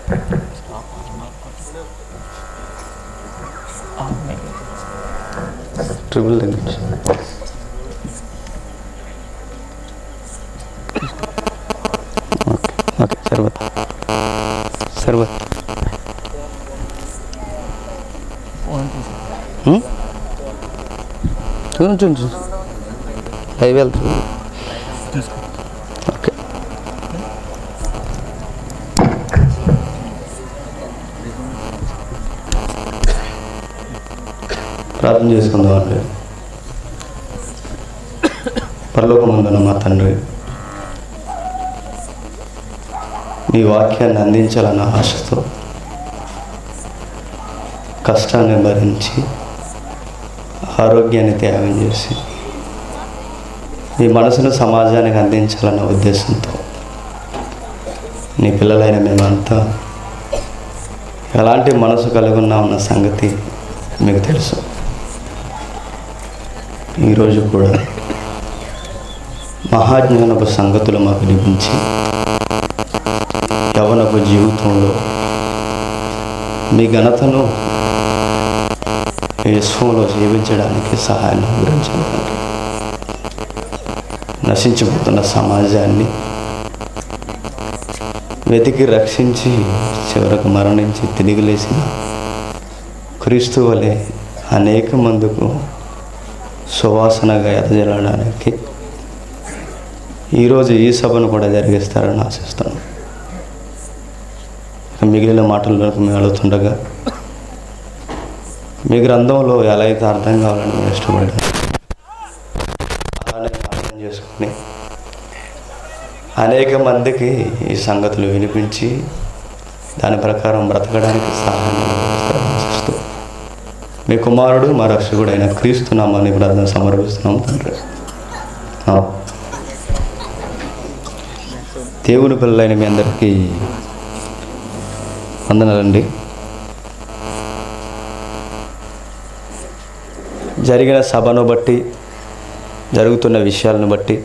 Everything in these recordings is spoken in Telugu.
ట్రిపుల్ తగ్గించు ఓకే ఓకే సరిపోతుంది సరిపోతుంది హ్మ్? చూడు చూడు చూడు లైవ్ వెళ్తుంది ఓకే ప్రార్థన చేసుకుందాం అంటే పరలోకమందున మా తండ్రి నీ వాక్యాన్ని అందించాలన్న ఆశతో కష్టాన్ని భరించి ఆరోగ్యాన్ని త్యాగం చేసి నీ మనసును సమాజానికి అందించాలన్న ఉద్దేశంతో నీ పిల్లలైన మేమంతా ఎలాంటి మనసు కలిగి ఉన్నామన్న సంగతి మీకు తెలుసు ఈరోజు కూడా మహాజ్ఞానపు సంగతులు మాకు వినిపించి యవనపు జీవితంలో మీ ఘనతను ఈ విశ్వంలో జీవించడానికి సహాయం గురించాలి తండ్రి. నశించిపోతున్న సమాజాన్ని వెతికి రక్షించి చివరకు మరణించి తిరిగి లేచిన క్రీస్తు వలె అనేక మందుకు సువాసనగా ఎదజల్లడానికి ఈరోజు ఈ సభను కూడా జరిగిస్తారని ఆశిస్తున్నాను ఇక మిగిలిన మాటల్లోకి మేము వెళుతుండగా మీ గ్రంథంలో ఎలా అయితే అర్థం కావాలని మేము ఇష్టపడ్డాను అలానే అర్థం చేసుకుని అనేక మందికి ఈ సంగతులు వినిపించి దాని ప్రకారం బ్రతకడానికి సహాయం చేస్తారని ఆశిస్తూ మీ కుమారుడు మా రక్షకుడు అయిన క్రీస్తు నామాన్ని ప్రార్థన సమర్పిస్తున్నాం తండ్రి ఆ. దేవుని పిల్లలైన మీ అందరికీ వందనాలండి జరిగిన సభను బట్టి జరుగుతున్న విషయాలను బట్టి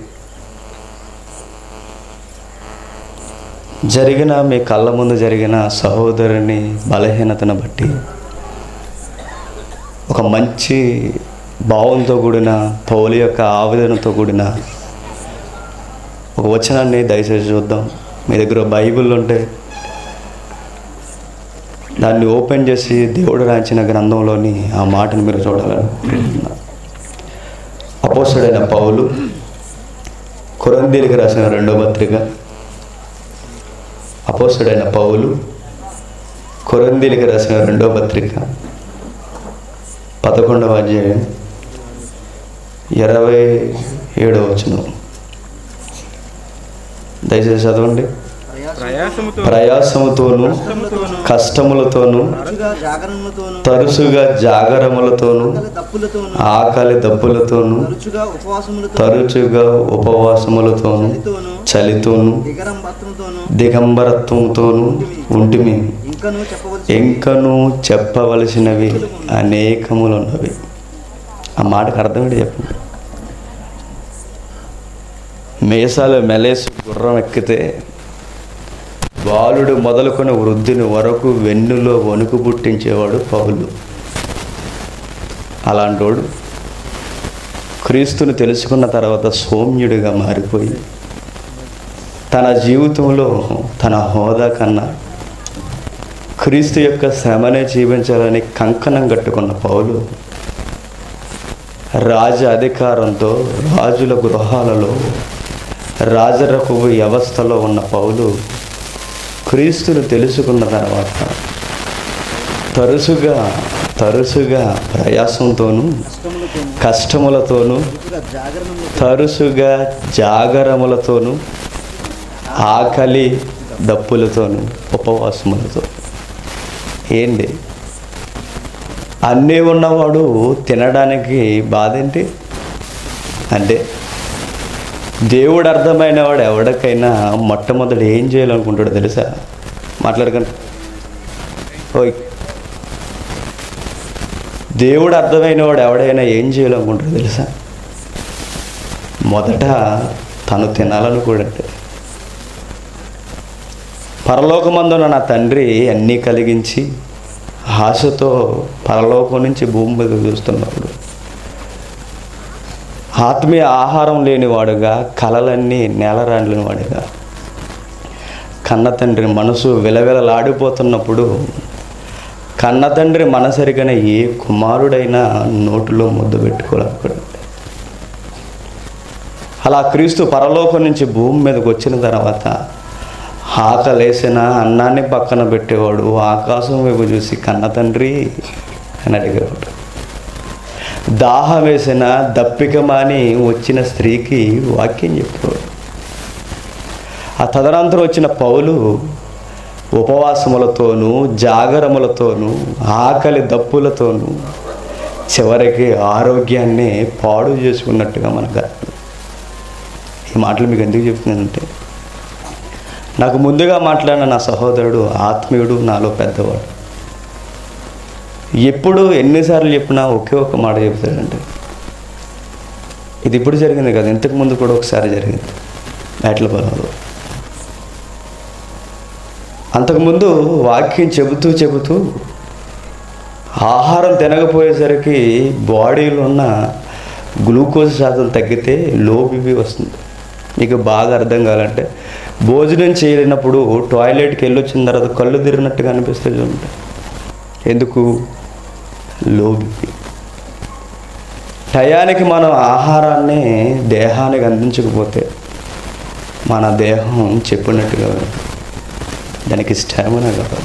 జరిగిన మీ కళ్ళ ముందు జరిగిన సహోదరుని బలహీనతను బట్టి ఒక మంచి భావంతో కూడిన పౌలు యొక్క ఆవేదనతో కూడిన ఒక వచనాన్ని దయచేసి చూద్దాం మీ దగ్గర బైబిల్ ఉంటే దాన్ని ఓపెన్ చేసి దేవుడు రాయించిన గ్రంథంలోని ఆ మాటను మీరు చూడాలనుకుంటున్నా అపోస్తుడైన పౌలు కొరందీలికి రాసిన రెండో పత్రిక అపోస్తుడైన పౌలు కొరందీలికి రాసిన రెండో పత్రిక పదకొండవ అధ్యాయం ఇరవై ఏడవ వచనం దయచేసి చదవండి ప్రయాసముతో ప్రయాసముతోను కష్టముతోను కష్టములతోను తరచుగా జాగరణలతోనూ తరచుగా జాగరములతోను ఆకలి దప్పులతోనూ ఆకలి దప్పులతోను తరచుగా ఉపవాసములతో తరచుగా ఉపవాసములతోను చలితోనూ చలితోను దిగరం భక్తులతోనూ దిగంబరత్వంతోను ఉంటిమి ఇంకనూ చెప్పవలసి ఇంకను చెప్పవలసినవి అనేకములున్నవి ఆ మాటకు అర్థం ఏంటి చెప్పండి మేసాలు మెలేసి గుర్రం ఎక్కితే బాలుడు మొదలుకొని వృద్ధుని వరకు వెన్నులో వణుకు పుట్టించేవాడు పౌలు అలాంటోడు క్రీస్తుని తెలుసుకున్న తర్వాత సౌమ్యుడిగా మారిపోయి తన జీవితంలో తన హోదా కన్నా క్రీస్తు యొక్క శ్రమనే జీవించాలని కంకణం కట్టుకున్న పౌలు రాజ అధికారంతో రాజుల గృహాలలో రాజరపు వ్యవస్థలో ఉన్న పౌలు క్రీస్తును తెలుసుకున్న తర్వాత తరచుగా తరచుగా ప్రయాసంతోనూ కష్టములతోనూ కష్టములతోనూ తరచుగా జాగరణములతో తరచుగా జాగరములతోనూ ఆకలి దప్పులతోనూ ఉపవాసములతో ఏంటి అన్నీ ఉన్నవాడు తినడానికి బాధ ఏంటి అంటే దేవుడు అర్థమైన వాడు ఎవరికైనా మొట్టమొదటి ఏం చేయాలనుకుంటాడో తెలుసా మాట్లాడకండి ఓయ్ దేవుడు అర్థమైన వాడు ఎవడైనా ఏం చేయాలనుకుంటాడో తెలుసా మొదట తను తినాలనుకోడంటే పరలోకమందున నా తండ్రి అన్నీ కలిగించి ఆశతో పరలోకం నుంచి భూమి మీద చూస్తున్నప్పుడు ఆత్మీయ ఆహారం లేనివాడుగా కలలన్నీ నేలరాండ్లేని వాడుగా కన్న తండ్రి మనసు విలవిలలాడిపోతున్నప్పుడు కన్న తండ్రి మనసరిగిన ఏ కుమారుడైనా నోటిలో ముద్దు పెట్టుకోలేకపోయాడు అలా క్రీస్తు పరలోకం నుంచి భూమి మీదకి వచ్చిన తర్వాత ఆకలేసిన అన్నాన్ని పక్కన పెట్టేవాడు ఆకాశం వైపు చూసి కన్న తండ్రి అని అడిగేవాడు దాహం వేసిన దప్పిక మాని వచ్చిన స్త్రీకి వాక్యం చెప్పేవాడు ఆ తదనంతరం వచ్చిన పౌలు ఉపవాసములతోనూ జాగరములతోనూ ఆకలి దప్పులతోనూ చివరికి ఆరోగ్యాన్ని పాడు చేసుకున్నట్టుగా మనకు అర్థం. ఈ మాటలు మీకు ఎందుకు చెప్తున్నానంటే నాకు ముందుగా మాట్లాడిన నా సహోదరుడు ఆత్మీయుడు నాలో పెద్దవాడు ఎప్పుడు ఎన్నిసార్లు చెప్పినా ఒకే ఒక మాట చెప్తాడంటే ఇది ఇప్పుడు జరిగింది కదా ఇంతకు ముందు కూడా ఒకసారి జరిగింది మేట్ల పొలంలో అంతకుముందు వాక్యం చెబుతూ చెబుతూ ఆహారం తినకపోయేసరికి బాడీలో ఉన్న గ్లూకోజ్ శాతం తగ్గితే లో బీపీ వస్తుంది మీకు బాగా అర్థం కావాలంటే భోజనం చేయలేనప్పుడు టాయిలెట్కి వెళ్ళి వచ్చిన తర్వాత కళ్ళు తిరిగినట్టుగా అనిపిస్తుంది చూడండి ఎందుకు లో బీపీ టయానికి మనం ఆహారాన్ని దేహానికి అందించకపోతే మన దేహం చెప్పినట్టుగా దానికి స్టామినా కావాలి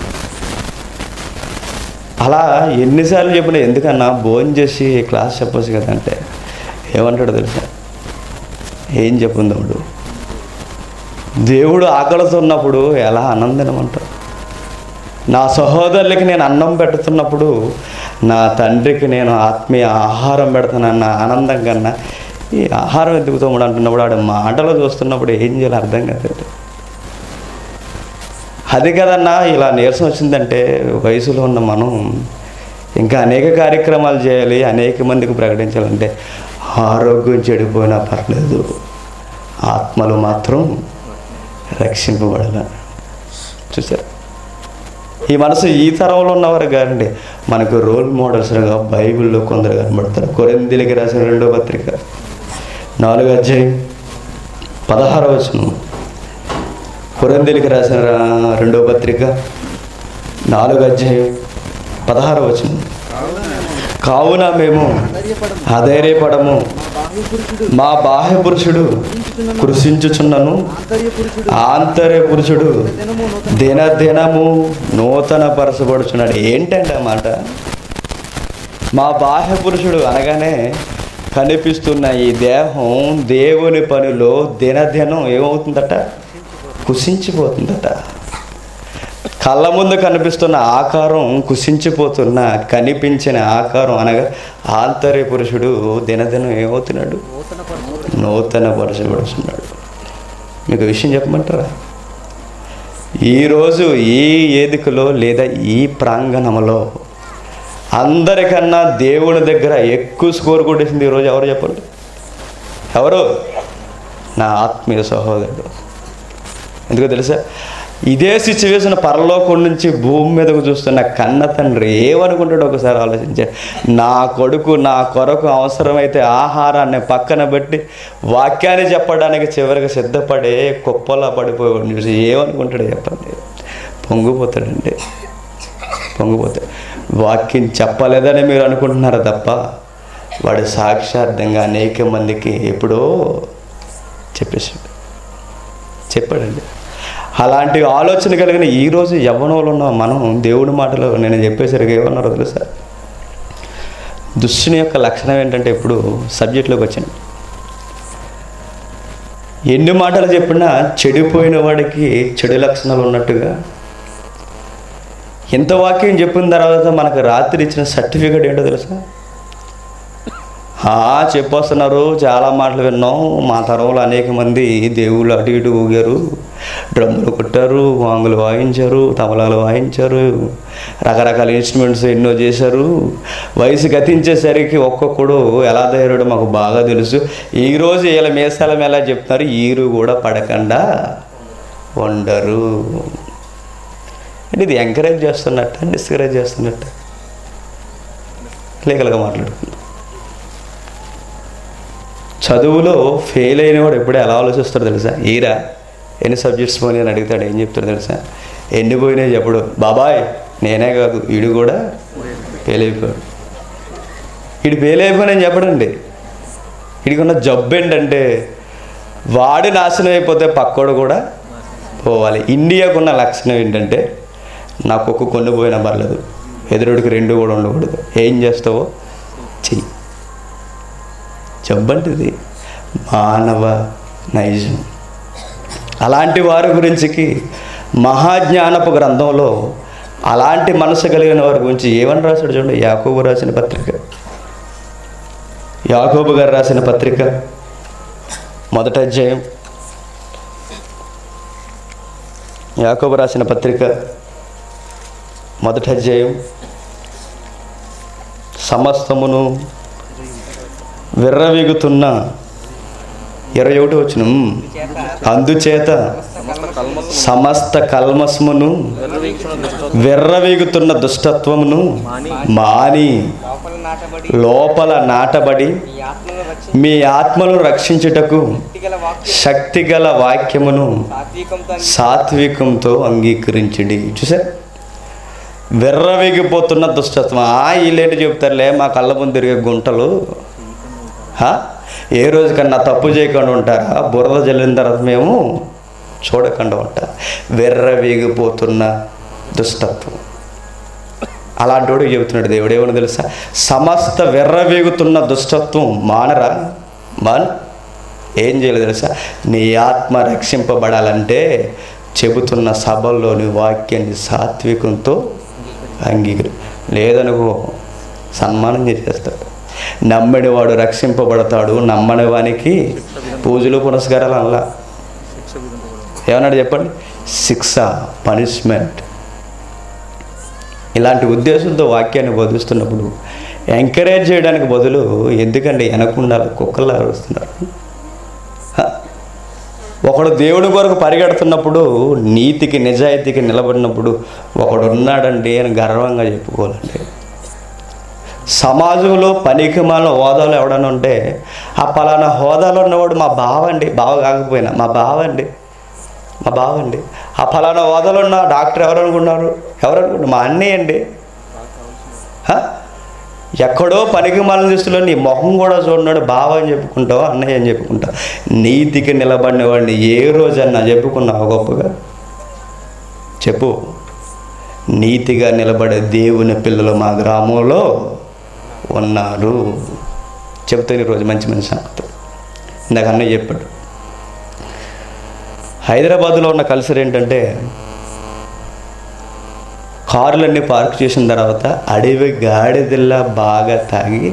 అలా ఎన్నిసార్లు చెప్పినా ఎందుకన్నా భోజనం చేసి క్లాస్ చెప్పొచ్చు కదంటే ఏమంటాడు తెలుసా ఏం చెప్పుందముడు దేవుడు ఆకలితో ఉన్నప్పుడు ఎలా ఆనందనమంటాడు నా సహోదరులకి నేను అన్నం పెడుతున్నప్పుడు నా తండ్రికి నేను ఆత్మీయ ఆహారం పెడతానన్న ఆనందం కన్నా ఈ ఆహారం ఎందుకు తమ్ముడు అంటున్నప్పుడు ఆడ మాటలు చూస్తున్నప్పుడు ఏం చేయాలో అర్థం కాదు అది కదన్నా ఇలా నీరసం వచ్చిందంటే వయసులో ఉన్న మనం ఇంకా అనేక కార్యక్రమాలు చేయాలి అనేక మందికి ప్రకటించాలంటే ఆరోగ్యం చెడిపోయినా పర్లేదు ఆత్మలు మాత్రం రక్షింపబడాల చూసారు ఈ మనసు ఈ తరంలో ఉన్నవారు కాదండి మనకు రోల్ మోడల్స్గా బైబిల్లో కొందరు కనబడతారు కొరిందిలికి రాసిన రెండో పత్రిక నాలుగు అధ్యాయం పదహారవ వచనం కొరందిలికి రాసిన రా- రెండో పత్రిక నాలుగు అధ్యాయం పదహార వచనం కావున మేము ధైర్యపడము అధైర్యపడము మా బాహ్య పురుషుడు మా బాహ్య పురుషుడు కృషించుచున్నను ఆంతర్య పురుషుడు ఆంతర్య పురుషుడు దినము నూతన దినదినము నూతన పరచబడుచున్నాడు ఏంటంటే ఆ మాట మా బాహ్య పురుషుడు అనగానే కనిపిస్తున్న ఈ దేహం దేవుని పనిలో దినదినం ఏమవుతుందట కుసించిపోతుందట కళ్ళ ముందు కనిపిస్తున్న ఆకారం కుసించిపోతున్న కనిపించిన ఆకారం అనగా ఆంతర్య పురుషుడు దినదినం ఏమవుతున్నాడు నూతన పరచబడు నూతన పరచబడుతున్నాడు మీకు విషయం చెప్పమంటారా ఈరోజు ఈ వేదికలో లేదా ఈ ప్రాంగణంలో అందరికన్నా దేవుని దగ్గర ఎక్కువ స్కోర్ కొట్టేసింది ఈరోజు ఎవరు చెప్పండి ఎవరు నా ఆత్మీయ సహోదరుడు ఎందుకో తెలుసా ఇదే సిచ్యువేషన్ పరలోకం నుంచి భూమి మీదకు చూస్తున్న కన్న తండ్రి ఏమనుకుంటాడో ఒకసారి ఆలోచించాడు నా కొడుకు నా కొరకు అవసరమైతే ఆహారాన్ని పక్కన పెట్టి వాక్యాన్ని చెప్పడానికి చివరికి సిద్ధపడే కుప్పలా పడిపోయి చూసి ఏమనుకుంటాడో చెప్పండి పొంగిపోతాడండి పొంగిపోతాడు వాక్యం చెప్పలేదని మీరు అనుకుంటున్నారు తప్ప వాడు సాక్షార్థంగా అనేక మందికి ఎప్పుడో చెప్పేశాడు చెప్పాడండి అలాంటి ఆలోచన కలిగిన ఈరోజు యవ్వనంలో ఉన్న మనం దేవుడి మాటలో నేను చెప్పేసరికి ఏమన్నారో తెలుసా దుష్టుని యొక్క లక్షణం ఏంటంటే ఇప్పుడు సబ్జెక్ట్లోకి వచ్చాను ఎన్ని మాటలు చెప్పినా చెడిపోయిన వాడికి చెడు లక్షణాలు ఉన్నట్టుగా ఎంత వాక్యం చెప్పిన తర్వాత మనకు రాత్రి ఇచ్చిన సర్టిఫికేట్ ఏంటో తెలుసా ఆ, చెప్పొస్తున్నారు చాలా మాటలు విన్నాం మా తరంలో అనేక మంది దేవుళ్ళు అటు ఇటు ఊగారు డ్రమ్ములు కొట్టారు వాంగులు వాయించారు తబలాలు వాయించారు రకరకాల ఇన్స్ట్రుమెంట్స్ ఎన్నో చేశారు వయసు గతించేసరికి ఒక్కొక్కడు ఎలా తయారాడో మాకు బాగా తెలుసు ఈరోజు వీళ్ళ మీసాల ఎలా చెప్తున్నారు ఈరు కూడా పడకుండా ఉండరు అంటే ఇది ఎంకరేజ్ చేస్తున్నట్ట డిస్కరేజ్ చేస్తున్నట్ట లీగల్గా మాట్లాడుకుందాం చదువులో ఫెయిల్ అయిన వాడు ఎప్పుడూ ఎలా ఆలోచిస్తాడో తెలుసా ఈరా ఎన్ని సబ్జెక్ట్స్ పోయినాయి అని అడుగుతాడు ఏం చెప్తాడు తెలుసా ఎన్ని పోయినాయి చెప్పడు బాబాయ్ నేనే కాదు వీడు కూడా ఫెయిల్ అయిపోయాడు వీడు ఫెయిల్ అయిపోయినని చెప్పడండి వీడికి ఉన్న జబ్బు ఏంటంటే వాడు నాశనం అయిపోతే పక్కోడు కూడా పోవాలి ఇండియాకు ఉన్న లక్షణం ఏంటంటే నాకు ఒక్క కొన్ని పోయినా పర్లేదు ఎదురుడికి రెండు కూడా ఉండకూడదు ఏం చేస్తావో చెయ్యి జబ్బంటిది మానవ నైజం అలాంటి వారి గురించికి మహాజ్ఞానపు గ్రంథంలో అలాంటి మనసు కలిగిన వారి గురించి ఏమని రాశాడు చూడండి యాకోబు రాసిన పత్రిక యాకోబు గారు రాసిన పత్రిక మొదట అధ్యాయం యాకోబు రాసిన పత్రిక మొదటి అధ్యాయం సమస్తమును విర్రవీగుతున్న ఇరవై ఒకటి వచ్చిన అందుచేత సమస్త కల్మస్మును విర్రవీగుతున్న దుష్టత్వమును మాని లోపల నాటబడి లోపల నాటబడి ఈ ఆత్మను రక్షించి మీ ఆత్మను రక్షించుటకు గల వాక్యం శక్తిగల వాక్యమును సాత్వికంతో సాత్వికంతో అంగీకరించండి చూసారు వెర్రవేగిపోతున్న దుష్టత్వం ఆ వీళ్ళేంటి చెప్తారులే మా కళ్ళ ముందు తిరిగే గుంటలు హా? ఏ రోజు కన్నా తప్పు చేయకుండా ఉంటారా బురద జల్లిన తర్వాత మేము చూడకుండా ఉంటా వెర్రవేగిపోతున్న దుష్టత్వం అలాంటి వాడు చెబుతున్నాడు దేవుడు ఏమని తెలుసా సమస్త వెర్రవేగుతున్న దుష్టత్వం మానరా మాన్ ఏం చేయాలి తెలుసా నీ ఆత్మ రక్షింపబడాలంటే చెబుతున్న సభల్లోని వాక్యాన్ని సాత్వికంతో అంగీకరి లేదనుకో సన్మానం చేసేస్తాడు నమ్మడి వాడు రక్షింపబడతాడు నమ్మని వానికి పూజలు పునస్కారాలు అలా ఏమన్నాడు చెప్పండి శిక్ష పనిష్మెంట్ ఇలాంటి ఉద్దేశంతో వాక్యాన్ని బోధిస్తున్నప్పుడు ఎంకరేజ్ చేయడానికి బదులు ఎందుకండి వెనకుండా కుక్కలు అరుస్తున్నారు హ? ఒకడు దేవుడి కొరకు పరిగెడుతున్నప్పుడు నీతికి నిజాయితీకి నిలబడినప్పుడు ఒకడు ఉన్నాడండి అని గర్వంగా చెప్పుకోవాలండి సమాజంలో పనికి మాలిన హోదాలో ఎవడన్నా ఉంటే ఆ పలానా హోదాలో ఉన్నవాడు మా బావ అండి బావ కాకపోయినా మా బావ అండి మా బావ అండి ఆ ఫలానా హోదాలో ఉన్న డాక్టర్ ఎవరు అనుకున్నారు ఎవరు అనుకుంటారు మా అన్నయ్య అండి హ? ఎక్కడో పనికి మాలిన దృష్టిలో నీ మొహం కూడా చూడన్నాడు బావ అని చెప్పుకుంటావు అన్నయ్య అని చెప్పుకుంటావు నీతికి నిలబడిన వాడిని ఏ రోజన్నా చెప్పుకున్నావు గొప్పగా చెప్పు నీతిగా నిలబడే దేవుని పిల్లలు మా గ్రామంలో ఉన్నారు చెప్తాను ఈరోజు మంచి మంచి సంగతి ఇందాక అన్నయ్య చెప్పాడు హైదరాబాద్లో ఉన్న కల్చర్ ఏంటంటే కార్లన్నీ పార్క్ చేసిన తర్వాత అడవి గాడిదల్లా బాగా తాగి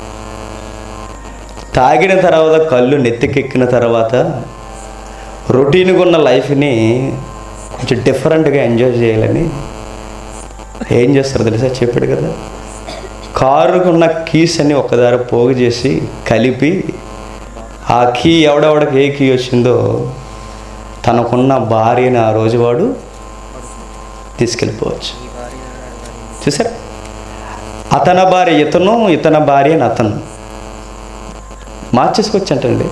తాగిన తర్వాత కళ్ళు నెత్తికెక్కిన తర్వాత రొటీన్గా ఉన్న లైఫ్ని కొంచెం డిఫరెంట్గా ఎంజాయ్ చేయాలని ఏం చేస్తారు తెలుసా చెప్పాడు కదా కారుకున్న కీస్ అన్ని ఒక్కదారి పోగు చేసి కలిపి ఆ కీ ఎవడెవడకి ఏ కీ వచ్చిందో తనకున్న భార్యని ఆ రోజు వాడు తీసుకెళ్ళిపోవచ్చు చూసారా అతని భార్య ఇతను ఇతని భార్య అని అతను మార్చేసుకోవచ్చంటండి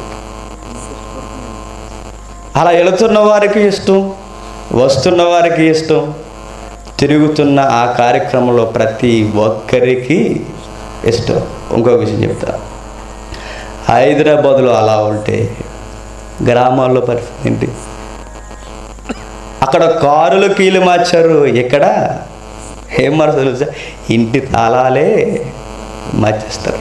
అలా వెళుతున్న వారికి ఇష్టం వస్తున్న వారికి ఇష్టం తిరుగుతున్న ఆ కార్యక్రమంలో ప్రతి ఒక్కరికి ఇష్టం ఇంకొక విషయం చెప్తా హైదరాబాద్లో అలా ఉంటే గ్రామాల్లో పరిస్థితి ఏంటి అక్కడ కారులు కీలు మార్చారు ఇక్కడ ఏం మార్చారు తెలుసా ఇంటి తాళాలే మార్చేస్తారు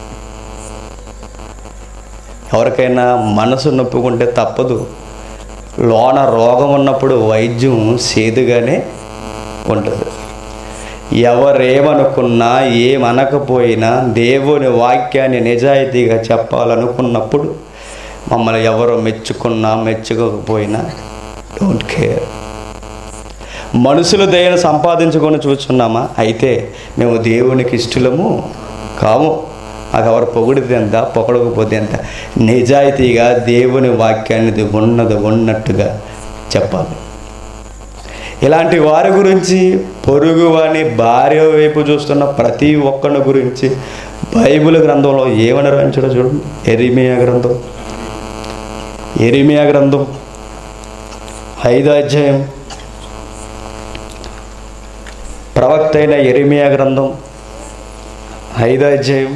ఎవరికైనా మనసు నొప్పుకుంటే తప్పదు లోన రోగం ఉన్నప్పుడు వైద్యం సేదుగానే ఉంటుంది ఎవరేమనుకున్నా ఏమనకపోయినా దేవుని వాక్యాన్ని నిజాయితీగా చెప్పాలనుకున్నప్పుడు మమ్మల్ని ఎవరు మెచ్చుకున్నా మెచ్చుకోకపోయినా డోంట్ కేర్ మనుషులు దయను సంపాదించుకొని చూస్తున్నామా అయితే మేము దేవునికి ఇష్టలము కాము మాకు ఎవరు పొగిడితే ఎంత పొగడకపోతే ఎంత నిజాయితీగా దేవుని వాక్యాన్ని ఉన్నది ఉన్నది ఉన్నట్టుగా చెప్పాలి ఇలాంటి వారి గురించి పొరుగు వాని భార్య వైపు చూస్తున్న ప్రతి ఒక్కరి గురించి బైబిల్ గ్రంథంలో ఏమని రాయించాడో చూడండి ఎరిమియా గ్రంథం ఎరిమియా గ్రంథం ఐదో అధ్యాయం ప్రవక్త అయిన ఎరిమియా గ్రంథం ఐదో అధ్యాయం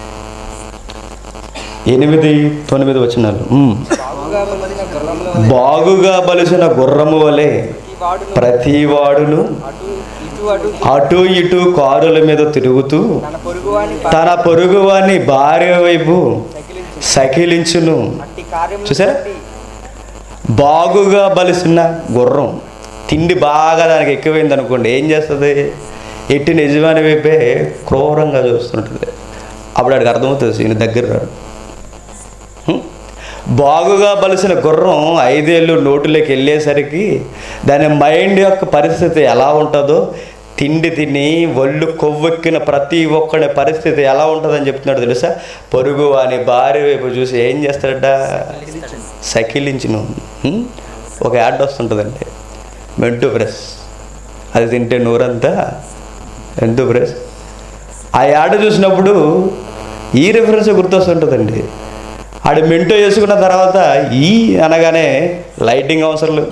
ఎనిమిది తొమ్మిది వచనాలు ఉమ్. బాగుగా బలిసిన గుర్రముల బాగుగా బలిసిన గుర్రము వలె ప్రతి వాడును ప్రతి వాడును అటు ఇటు అటు అటు ఇటు కారుల మీద తిరుగుతూ తన పొరుగువాని తన పొరుగువాని భార్య వైపు తగిలించు సకిలించును అట్టి కార్యములను చూసారా? బట్టి బాగుగా బలిసిన గుర్రం తిండి బాగా దానికి ఎక్కువైంది అనుకోండి ఏం చేస్తుంది ఎట్టి నిజమైన వైపే క్రూరంగా చూస్తుంటుంది అప్పుడు ఆడికి అర్థమవుతుంది ఈయన దగ్గర రాడు హ్మ్? బాగుగా బలిసిన గుర్రం ఐదేళ్ళు నోటులోకి వెళ్ళేసరికి దాని మైండ్ యొక్క పరిస్థితి ఎలా ఉంటుందో తిండి తిని ఒళ్ళు కొవ్వెక్కిన ప్రతి ఒక్కడి పరిస్థితి ఎలా ఉంటుందని చెప్తున్నాడు తెలుసా పొరుగు అని భార్య వైపు చూసి ఏం చేస్తాడట సకిలించును హ్మ్? ఒక యాడ్ వస్తుంటుందండి మెంటు బ్రష్ అది తింటే నూరంతా ఎంతో బ్రష్ ఆ యాడ్ చూసినప్పుడు ఈ రిఫరెన్స్ గుర్తొస్తుంటుందండి ఆడు మెంటో వేసుకున్న తర్వాత ఈ అనగానే లైటింగ్ అవసరం లేదు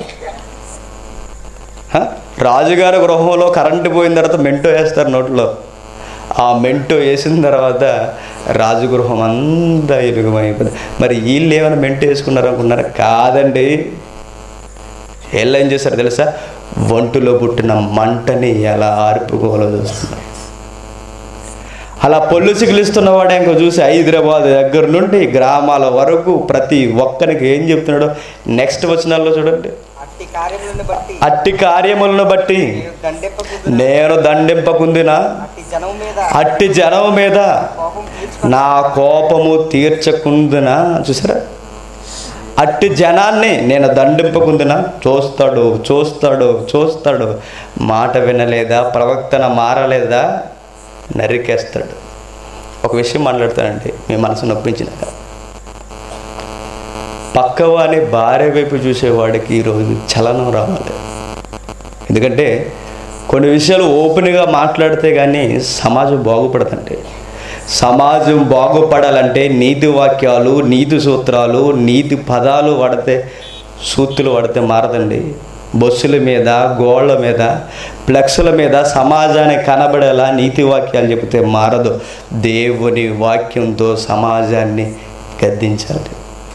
హ? రాజుగారి గృహంలో కరెంటు పోయిన తర్వాత మెంటో వేస్తారు నోట్లో ఆ మెంటో వేసిన తర్వాత రాజగృహం అంతా ఎలుగుమైపోయింది మరి వీళ్ళు ఏమైనా మెంటో వేసుకున్నారు అనుకున్నారా కాదండి వీళ్ళు ఏం చేశారు తెలుసా వంటులో పుట్టిన మంటని ఎలా ఆర్పుకోవాలో చూస్తున్నారు అలా పొల్లు చికిలిస్తున్న వాడు ఇంకో చూసి హైదరాబాద్ దగ్గర నుండి గ్రామాల వరకు ప్రతి ఒక్కరికి ఏం చెప్తున్నాడో నెక్స్ట్ వచనాల్లో చూడండి అట్టి కార్యములను బట్టి అట్టి కార్యములను బట్టి నేను దండెప్పకు నేను దండింపకుందినా అట్టి జనం మీద అట్టి జనం మీద కోపం తీర్చుకొని నా కోపము తీర్చకుందునా చూసారా అట్టి జనాన్ని నేను దండింపకుందునా చూస్తాడు చూస్తాడు చూస్తాడు మాట వినలేదా ప్రవక్తన మారలేదా నరికేస్తాడు ఒక విషయం మాట్లాడతానండి మీ మనసు నొప్పించినాక పక్కవాని భార్య వైపు చూసేవాడికి ఈరోజు చలనం రావాలి ఎందుకంటే కొన్ని విషయాలు ఓపెన్గా మాట్లాడితే కానీ సమాజం బాగుపడదండి సమాజం బాగుపడాలంటే నీతి వాక్యాలు నీతి సూత్రాలు నీతి పదాలు వాడితే సూత్తులు వాడితే మారదండి బస్సుల మీద గోళ్ళ మీద ఫ్లెక్స్ల మీద సమాజానికి కనబడేలా నీతి వాక్యాలు చెబితే మారదు దేవుని వాక్యంతో సమాజాన్ని గద్దించాలి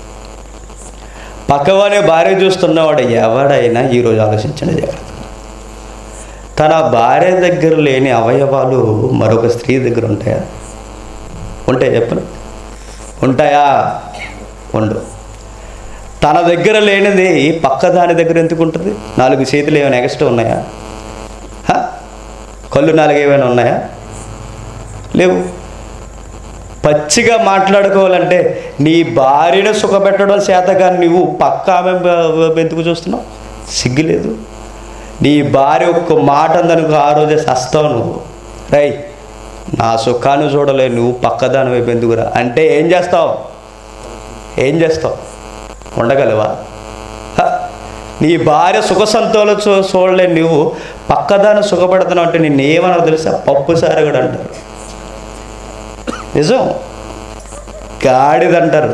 పక్కవానే భార్య చూస్తున్నవాడు ఎవడైనా ఈరోజు ఆలోచించండి జాగ్రత్త తన భార్య దగ్గర లేని అవయవాలు మరొక స్త్రీ దగ్గర ఉంటాయా ఉంటాయి చెప్పను ఉంటాయా ఉండు తన దగ్గర లేనిది పక్క దాని దగ్గర ఎందుకు ఉంటుంది నాలుగు చేతులు ఏమైనా ఎక్స్ట్రా ఉన్నాయా హ? కళ్ళు నాలుగు ఏమైనా ఉన్నాయా లేవు పచ్చిగా మాట్లాడుకోవాలంటే నీ భార్యను సుఖపెట్టడం చేతగా నువ్వు పక్క ఆమె బ- ఎందుకు చూస్తున్నావు సిగ్గులేదు నీ భార్య ఒక్క మాట అందనుకో ఆ రోజే సస్తావు నువ్వు రై నా సుఖాన్ని చూడలే నువ్వు పక్కదాని వైపు ఎందుకురా అంటే ఏం చేస్తావు ఏం చేస్తావు ఉండగలవా హ? నీ భార్య సుఖ సంతోలు చూ చూడలే నువ్వు పక్కదాన్ని సుఖపెడుతున్నావు అంటే నిన్ను ఏమన్నా తెలుసా పప్పు సారగడు అంటారు నిజం గాడిదంటారు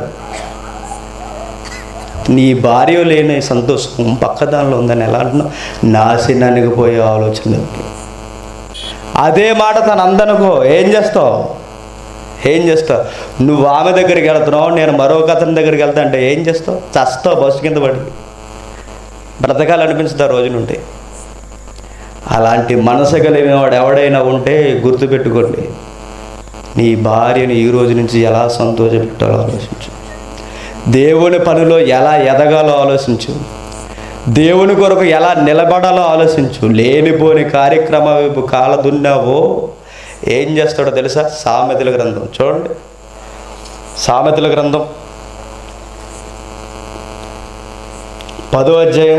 నీ భార్య లేని సంతోషం పక్కదానిలో ఉందని ఎలా అంటున్నావు నాశనానికి పోయే ఆలోచన అదే మాట తను అందనుకో ఏం చేస్తావు ఏం చేస్తావు నువ్వు ఆమె దగ్గరికి వెళ్తున్నావు నేను మరొక అతని దగ్గరికి వెళ్తా అంటే ఏం చేస్తావు చస్తావు బస్సు కింద పడి బ్రతకాలనిపించుతా రోజు నుండి అలాంటి మనసు కలిగిన వాడు ఎవడైనా ఉంటే గుర్తుపెట్టుకోండి నీ భార్యను ఈ రోజు నుంచి ఎలా సంతోషపెట్టాలో ఆలోచించు దేవుని పనిలో ఎలా ఎదగాలో ఆలోచించు దేవుని కొరకు ఎలా నిలబడాలో ఆలోచించు లేనిపోని కార్యక్రమ వైపు కాల దున్నావో ఏం చేస్తాడో తెలుసా సామెతల గ్రంథం చూడండి సామెతల గ్రంథం పదో అధ్యాయం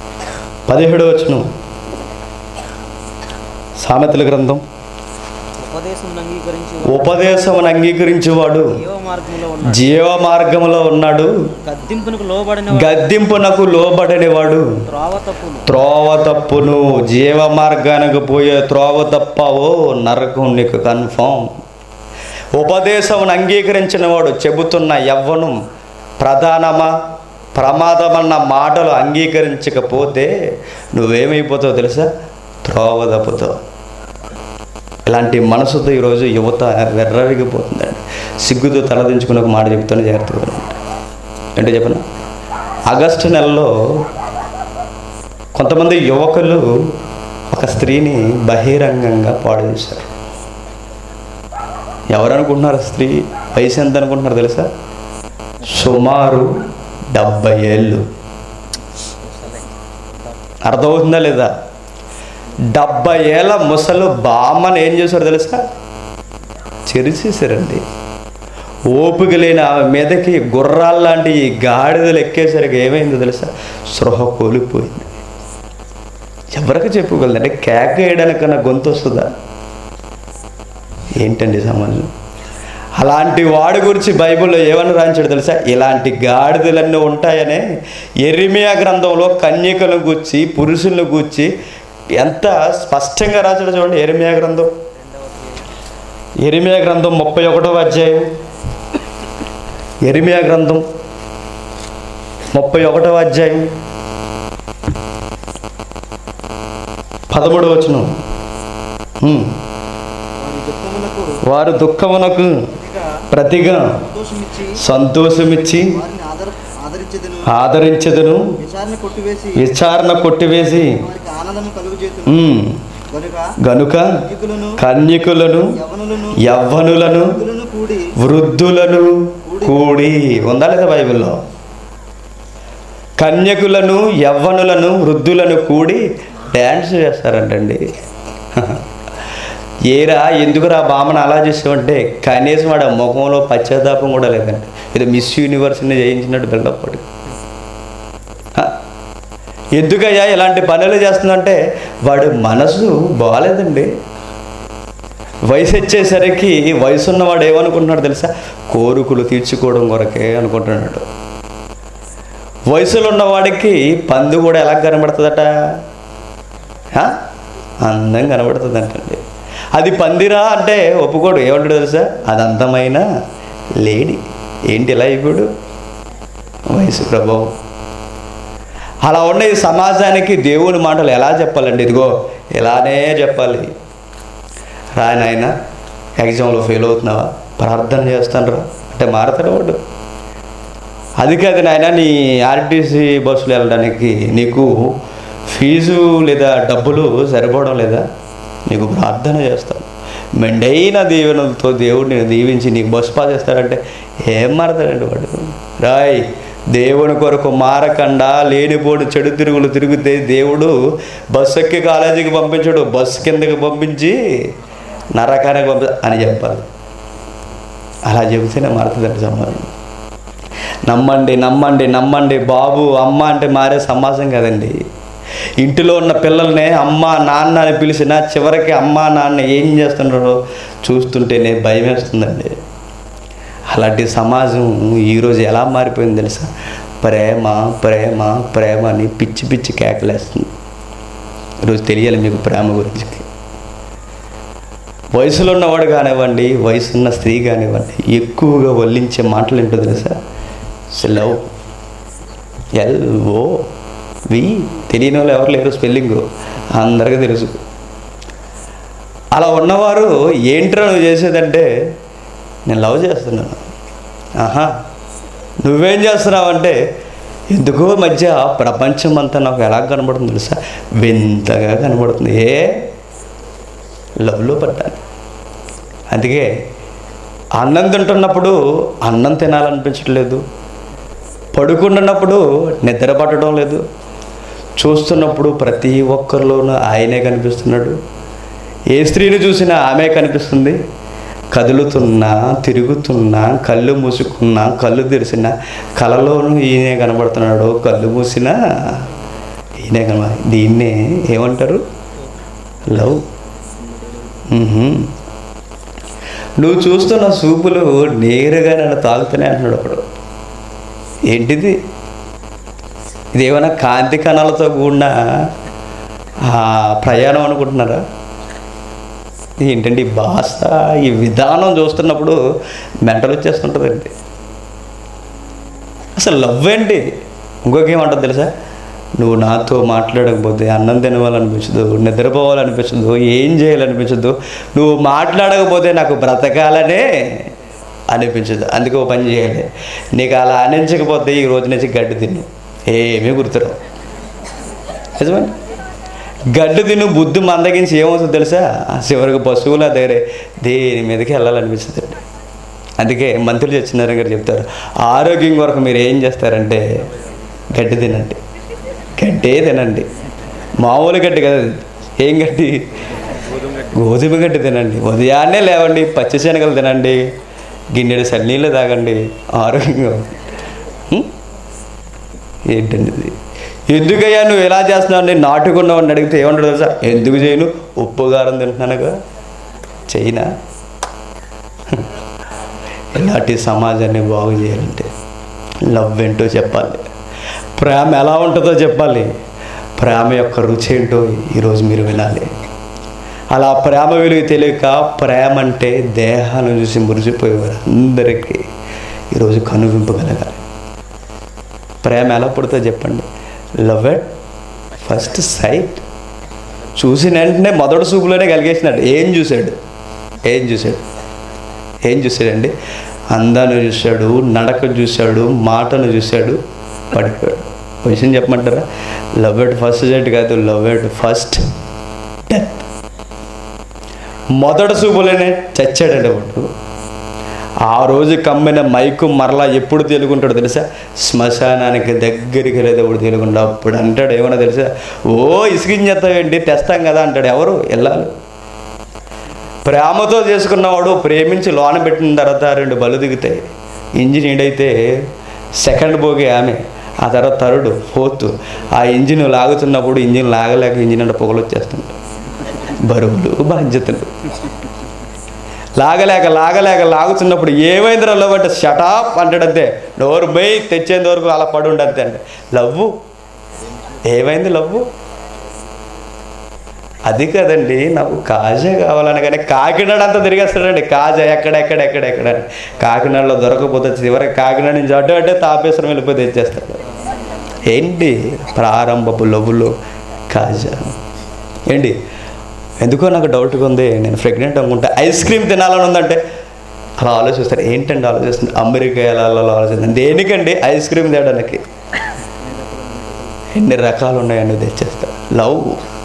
పదిహేడు వచ్చును సామెతల గ్రంథం ఉపదేశం అంగీకరించి ఉపదేశమును అంగీకరించేవాడు జీవ మార్గంలో ఉన్నాడు జీవ మార్గంలో ఉన్నాడు గద్దింపునకు లోబడిన గద్దింపునకు లోబడనివాడు త్రోవ తప్పును త్రోవ తప్పును జీవ మార్గానికి పోయే త్రోవ తప్పవో నరకం నీకు కన్ఫామ్ ఉపదేశమును అంగీకరించిన వాడు చెబుతున్న యవ్వనం ప్రధానమా ప్రమాదమన్న మాటలు అంగీకరించకపోతే నువ్వేమైపోతావు తెలుసా త్రోవ తప్పుతావు ఇలాంటి మనసుతో ఈరోజు యువత వెర్రవిగిపోతుందండి సిగ్గుతో తలదించుకుని ఒక మాట చెప్తాను జాగ్రత్తగా వినండి. ఏంటో చెప్పనా ఆగస్టు నెలలో కొంతమంది యువకులు ఒక స్త్రీని బహిరంగంగా పాడు చేశారు ఎవరు అనుకుంటున్నారు ఆ స్త్రీ వయసు ఎంత అనుకుంటున్నారు తెలుసా సుమారు డెబ్బై ఏళ్ళు అర్థమవుతుందా లేదా డెబ్బై ఏళ్ళ ముసలు బామ్మని ఏం చేశారు తెలుసా చెరిచేశారండి ఓపిక లేని ఆమె మీదకి గుర్రాలు లాంటి ఈ గాడిదలు ఎక్కేసరికి ఏమైందో తెలుసా సృహ కోల్పోయింది ఎవరికి చెప్పుకోగలదు అంటే కేక వేయడానికన్నా గొంతు వస్తుందా ఏంటండి సమాజం అలాంటి వాడి గురించి బైబిల్లో ఏమని రాయించాడు తెలుసా ఇలాంటి గాడిదలన్నీ ఉంటాయనే ఎరిమియా గ్రంథంలో కన్యకలను గూర్చి పురుషులను గూర్చి ఎంత స్పష్టంగా రాశాడు చూడండి ఎరిమియా గ్రంథం ఎరిమియా గ్రంథం ముప్పై ఒకటో అధ్యాయం ఎరిమియా గ్రంథం ముప్పై ఒకటవ అధ్యాయం పదమూడు వచనం ఉమ్. వారి దుఃఖమునకు వారు దుఃఖమునకు ప్రతిగా ప్రతిగా సంతోషమిచ్చి సంతోషమిచ్చి వారిని ఆదర ఆదరించదును ఆదరించదును విచారణ కొట్టివేసి విచారణ కొట్టివేసి వారికి ఆనందము కలుగు చేతును ఉమ్, కనుక గనుక యుగులను కన్యకులను యవనులను యవ్వనులను వృద్ధులను కూడి వృద్ధులను కూడి ఉందా లేదా బైబిల్లో కన్యకులను యవ్వనులను వృద్ధులను కూడి డ్యాన్స్ చేస్తారంటండి ఏరా ఎందుకురా బామ్మను అలా చేసావంటే కనీసం వాడు ఆ ముఖంలో పశ్చాత్తాపం కూడా లేదండి ఇది మిస్ యూనివర్స్ని జయించినట్టు బిల్డప్ వాడు హ? ఎందుకయ్యా ఇలాంటి పనులు చేస్తుందంటే వాడు మనసు బాగాలేదండి వయసు వచ్చేసరికి వయసు ఉన్నవాడు ఏమనుకుంటున్నాడు తెలుసా కోరికలు తీర్చుకోవడం కొరకే అనుకుంటున్నాడు వయసులో ఉన్నవాడికి పంది కూడా ఎలా కనబడుతుందట హ? అందం కనబడుతుంది అంటండి అది పందిరా అంటే ఒప్పుకోడు ఏమంటాడు తెలుసా అది అందమైన లేడీ ఏంటి ఇలా ఇప్పుడు వయసు ప్రభావం అలా ఉన్న ఈ సమాజానికి దేవుని మాటలు ఎలా చెప్పాలండి ఇదిగో ఇలానే చెప్పాలి రా నాయన ఎగ్జామ్లో ఫెయిల్ అవుతున్నావా ప్రార్థన చేస్తాను రా అంటే మారతాడు వాడు అది కాదు నాయన నీ ఆర్టీసీ బస్సులో వెళ్ళడానికి నీకు ఫీజు లేదా డబ్బులు సరిపోవడం లేదా నీకు ప్రార్థన చేస్తాను మెండైన దీవెనలతో దేవుడిని దీవించి నీకు బస్సు పాస్ చేస్తాడంటే ఏం మారతాడండి వాడు రాయ్ దేవుని కొరకు మారకుండా లేనిపోడు చెడు తిరుగులు తిరిగితే దేవుడు బస్సు ఎక్కి కాలేజీకి పంపించడు బస్సు కిందకి పంపించి నరకానికి పంపి అని చెప్పాలి అలా చెబితేనే మారుతుందండి సమాజం నమ్మండి నమ్మండి నమ్మండి బాబు అమ్మ అంటే మారే సమాజం కదండి ఇంటిలో ఉన్న పిల్లల్ని అమ్మ నాన్న అని పిలిచిన చివరికి అమ్మ నాన్న ఏం చేస్తున్నారో చూస్తుంటేనే భయం వేస్తుందండి అలాంటి సమాజం ఈరోజు ఎలా మారిపోయింది తెలుసా ప్రేమ ప్రేమ ప్రేమ అని పిచ్చి పిచ్చి కేకలేస్తుంది ఈరోజు తెలియాలి మీకు ప్రేమ గురించి వయసులో ఉన్నవాడు కానివ్వండి వయసున్న స్త్రీ కానివ్వండి ఎక్కువగా వల్లించే మాటలు ఏంటో తెలుసా లవ్ ఎల్ ఓ వి తెలియని వాళ్ళు ఎవరు లేరు స్పెల్లింగ్ అందరికీ తెలుసు అలా ఉన్నవారు ఏంట్రా నువ్వు చేసేదంటే నేను లవ్ చేస్తున్నాను ఆహా నువ్వేం చేస్తున్నావంటే ఎందుకో మధ్య ప్రపంచం అంతా నాకు ఎలా కనబడుతుంది తెలుసా వింతగా కనబడుతుంది ఏ లవ్లో పడ్డాను అందుకే అన్నం తింటున్నప్పుడు అన్నం తినాలనిపించట్లేదు పడుకుంటున్నప్పుడు నిద్ర పట్టడం లేదు చూస్తున్నప్పుడు ప్రతి ఒక్కరిలోనూ ఆయనే కనిపిస్తున్నాడు ఏ స్త్రీని చూసినా ఆమె కనిపిస్తుంది కదులుతున్నా తిరుగుతున్నా కళ్ళు మూసుకున్నా కళ్ళు తెరిచినా కళలోనూ ఈయనే కనబడుతున్నాడు కళ్ళు మూసినా ఈయనే కనబడ దీన్నే ఏమంటారు లవ్ మ్మ్హ్మ్. నువ్వు చూస్తున్న సూపులు నేరుగా నన్ను తాగుతూనే అంటున్నాడు ఒకడు ఏంటిది ఇది ఏమైనా కాంతి కణాలతో కూడిన ఆ ప్రయాణం అనుకుంటున్నారా ఏంటంటే ఈ భాష ఈ విధానం చూస్తున్నప్పుడు మెంటల్ వచ్చేస్తుంటుందండి అసలు లవ్ ఏంటి ఇంకొక ఏమంటుంది తెలుసా నువ్వు నాతో మాట్లాడకపోతే అన్నం తినవాలనిపించదు నిద్రపోవాలనిపించదు ఏం చేయాలనిపించదు నువ్వు మాట్లాడకపోతే నాకు బ్రతకాలనే అనిపించదు అందుకే ఓ పని చేయాలి నీకు అలా అనించకపోతే ఈ రోజు నుంచి గడ్డి తిన్ను ఏమీ గుర్తురావు నిజమే గడ్డి తిను బుద్ధి మందగించి ఏమవుతుంది తెలుసా ఆ చివరికి పశువుల దగ్గరే దేని మీదకి వెళ్ళాలనిపిస్తుంది అందుకే మంత్రులు సత్యనారాయణ గారు చెప్తారు ఆరోగ్యం కొరకు మీరు ఏం చేస్తారంటే గడ్డి తినండి గడ్డే తినండి మామూలు గడ్డి కదా అది. ఏం గడ్డి గోధుమ గడ్డి తినండి ఉదయాన్నే లేవండి పచ్చి శనగలు తినండి గిన్నెడు సన్నీళ్ళు తాగండి ఆరోగ్యంగా ఉంటుంది. హ్మ్? ఏంటండి ఇది ఎందుకయ్యా నువ్వు ఎలా చేస్తున్నావు నేను నాటుకున్నావు అని అడిగితే ఏమంటాడు తెలుసా ఎందుకు చేయను ఉప్పు కారం తింటున్నానుగా చైనా ఇలాంటి సమాజాన్ని బాగు చేయాలంటే లవ్ ఏంటో చెప్పాలి ప్రేమ ఎలా ఉంటుందో చెప్పాలి ప్రేమ యొక్క రుచి ఏంటో ఈరోజు మీరు వినాలి అలా ప్రేమ విలువ తెలియక ప్రేమ అంటే దేహాన్ని చూసి మురిసిపోయేవారు అందరికీ ఈరోజు కనువింపగలగాలి ప్రేమ ఎలా పుడుతుందో చెప్పండి లవ్ ఎట్ ఫస్ట్ సైట్ చూసిన వెంటనే మొదటి చూపులోనే కలిగేసినాడు ఏం చూశాడు ఏం చూశాడు ఏం చూశాడండి అందాన్ని చూశాడు నడక చూశాడు మాటను చూశాడు పడిపోయాడు ఒక విషయం చెప్పమంటారా లవ్ ఎట్ ఫస్ట్ సైట్ కాదు లవ్ ఎట్ ఫస్ట్ డెత్ మొదటి చూపులోనే చచ్చాడండి ఒకడు ఆ రోజు కమ్మిన మైకు మరలా ఎప్పుడు తెలుగుంటాడు తెలుసా శ్మశానానికి దగ్గరికి వెళ్ళేది ఎప్పుడు తెలుగుండా అప్పుడు అంటాడు ఏమన్నా తెలుసా ఓ ఇసుకించేస్తావేంటి తెస్తాం కదా అంటాడు ఎవరు వెళ్ళాలి ప్రేమతో చేసుకున్నవాడు ప్రేమించి లోన పెట్టిన తర్వాత రెండు బలు దిగుతాయి ఇంజిన్ ఈడైతే సెకండ్ భోగి ఆమె ఆ తర్వాత థర్డ్ ఫోర్త్ ఆ ఇంజిన్ లాగుతున్నప్పుడు ఇంజిన్ లాగలేక ఇంజిన్ అంటే పొగలు వచ్చేస్తుంది బరువులు బాధ్యతలు లాగలేక లాగలేక లాగుతున్నప్పుడు ఏమైంది రా లవ్ అంటే షటాప్ అంటాడంతే నోరు మెయ్ తెచ్చేంత వరకు అలా పడి ఉండద్దు అంటే లవ్వు ఏమైంది లవ్వు అది కదండి నాకు కాజా కావాలని కానీ కాకినాడ అంతా తిరిగేస్తాడండి కాజా ఎక్కడ ఎక్కడ ఎక్కడ ఎక్కడ అని కాకినాడలో దొరకకపోతే చివరికి కాకినాడ నుంచి అడ్డు అడ్డే తాపేశ్వరం వెళ్ళిపోయి తెచ్చేస్తాడు ఏంటి ప్రారంభపు లవ్వులు కాజా ఏంటి ఎందుకో నాకు డౌట్గా ఉంది నేను ప్రెగ్నెంట్ అనుకుంటే ఐస్ క్రీమ్ తినాలని ఉందంటే అలా ఆలోచిస్తారు ఏంటండి ఆలోచిస్తుంది అమెరికా వెళ్ళాలో ఆలోచిస్తుంది దేనికండి ఐస్ క్రీమ్ తేయడానికి ఎన్ని రకాలు ఉన్నాయని తెచ్చేస్తారు లవ్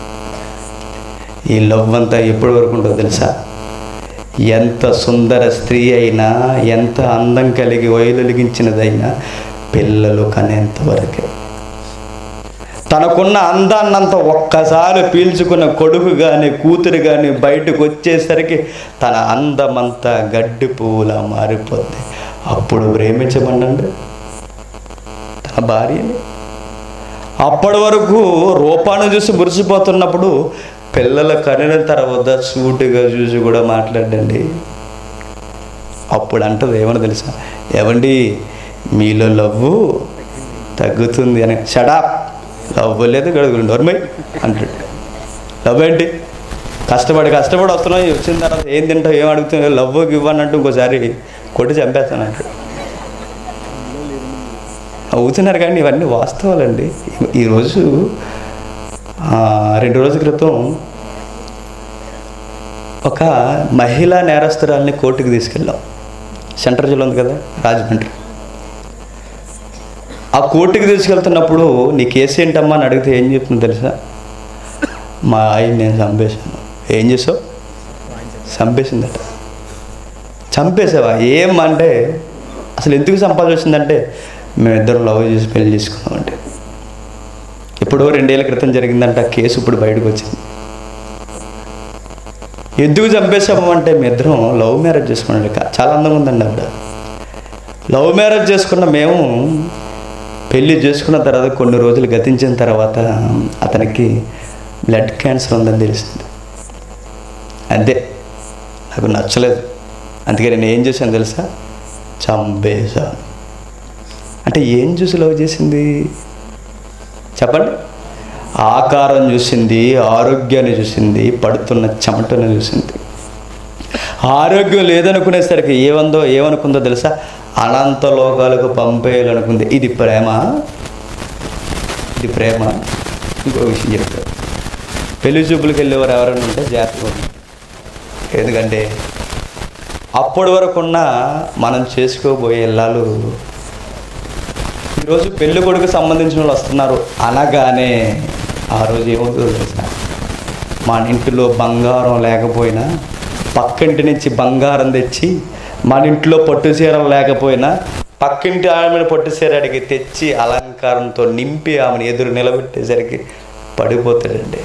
ఈ లవ్ అంతా ఎప్పటి వరకు ఉంటుందో తెలుసా ఎంత సుందర స్త్రీ అయినా ఎంత అందం కలిగి వయలులిగించినదైనా పిల్లలు కనేంత వరకే తనకున్న అందాన్నంత ఒక్కసారి పీల్చుకున్న కొడుకు కానీ కూతురు కానీ బయటకు వచ్చేసరికి తన అందమంతా గడ్డి పువ్వులా మారిపోద్ది అప్పుడు ప్రేమించమనండి తన భార్యని అప్పటి వరకు రూపాన్ని చూసి మురిసిపోతున్నప్పుడు పిల్లల కనిన తర్వాత సూటిగా చూసి కూడా మాట్లాడండి అప్పుడు అంటది ఏమని తెలుసా ఏమండి మీలో లవ్వు తగ్గుతుంది అని షడా లవ్ లేదు గడుగులు నోర్మై అంటాడు లవ్ ఏంటి కష్టపడి కష్టపడి వస్తున్నావు వచ్చిన తర్వాత ఏం తింటావు ఏం అడుగుతున్నావు లవ్ ఇవ్వనంటూ ఇంకోసారి కొట్టి చంపేస్తాను అంటాడు అవుతున్నారు కానీ ఇవన్నీ వాస్తవాలండి ఈరోజు ఆ, రెండు రోజుల క్రితం ఒక మహిళా నేరస్తురాల్ని కోర్టుకి తీసుకెళ్ళాం సెంట్రల్ జైలు ఉంది కదా రాజమండ్రి ఆ కోర్టుకి తీసుకెళ్తున్నప్పుడు నీ కేసు ఏంటమ్మా అని అడిగితే ఏం చెప్తుందో తెలుసా మా ఆయన నేను చంపేశాను ఏం చేసావు చంపేసిందట చంపేసావా ఏం అంటే అసలు ఎందుకు చంపాల్సి వచ్చిందంటే మేమిద్దరం లవ్ చేసి పెళ్లి చేసుకున్నామంటే ఇప్పుడు రెండేళ్ల క్రితం జరిగిందంట ఆ కేసు ఇప్పుడు బయటకు వచ్చింది ఎందుకు చంపేశాము అంటే మీ ఇద్దరం లవ్ మ్యారేజ్ చేసుకున్నాడు కా- చాలా అందంగా ఉందండి ఆవిడ లవ్ మ్యారేజ్ చేసుకున్న మేము పెళ్లి చేసుకున్న తర్వాత కొన్ని రోజులు గతించిన తర్వాత అతనికి బ్లడ్ క్యాన్సర్ ఉందని తెలిసింది అంతే నాకు నచ్చలేదు అందుకే నేను ఏం చేశాను తెలుసా చంపేశాను అంటే ఏం చూసి లవ్ చేసింది చెప్పండి ఆకారం చూసింది ఆరోగ్యాన్ని చూసింది పడుతున్న చెమటను చూసింది ఆరోగ్యం లేదనుకునేసరికి ఏమందో ఏమనుకుందో తెలుసా అనంత లోకాలకు పంపేయాలనుకుంది ఇది ప్రేమ ఇది ప్రేమ ఇంకో విషయం చెప్తారు పెళ్లి చూపులకు వెళ్ళేవారు ఎవరైనా ఉంటే జాగ్రత్తగా ఉండండి. ఎందుకంటే అప్పటి వరకున్న మనం చేసుకోబోయే ఇళ్ళాలు ఈరోజు పెళ్లి కొడుకు సంబంధించిన వాళ్ళు వస్తున్నారు అనగానే ఆ రోజు ఏమవుతుందో తెలుసా మన ఇంటిలో బంగారం లేకపోయినా పక్కింటి నుంచి బంగారం తెచ్చి మన ఇంట్లో పట్టు చీరలు లేకపోయినా పక్కింటి ఆమెను పట్టు చీర అడిగి తెచ్చి అలంకారంతో నింపి ఆమెను ఎదురు నిలబెట్టేసరికి పడిపోతాడండి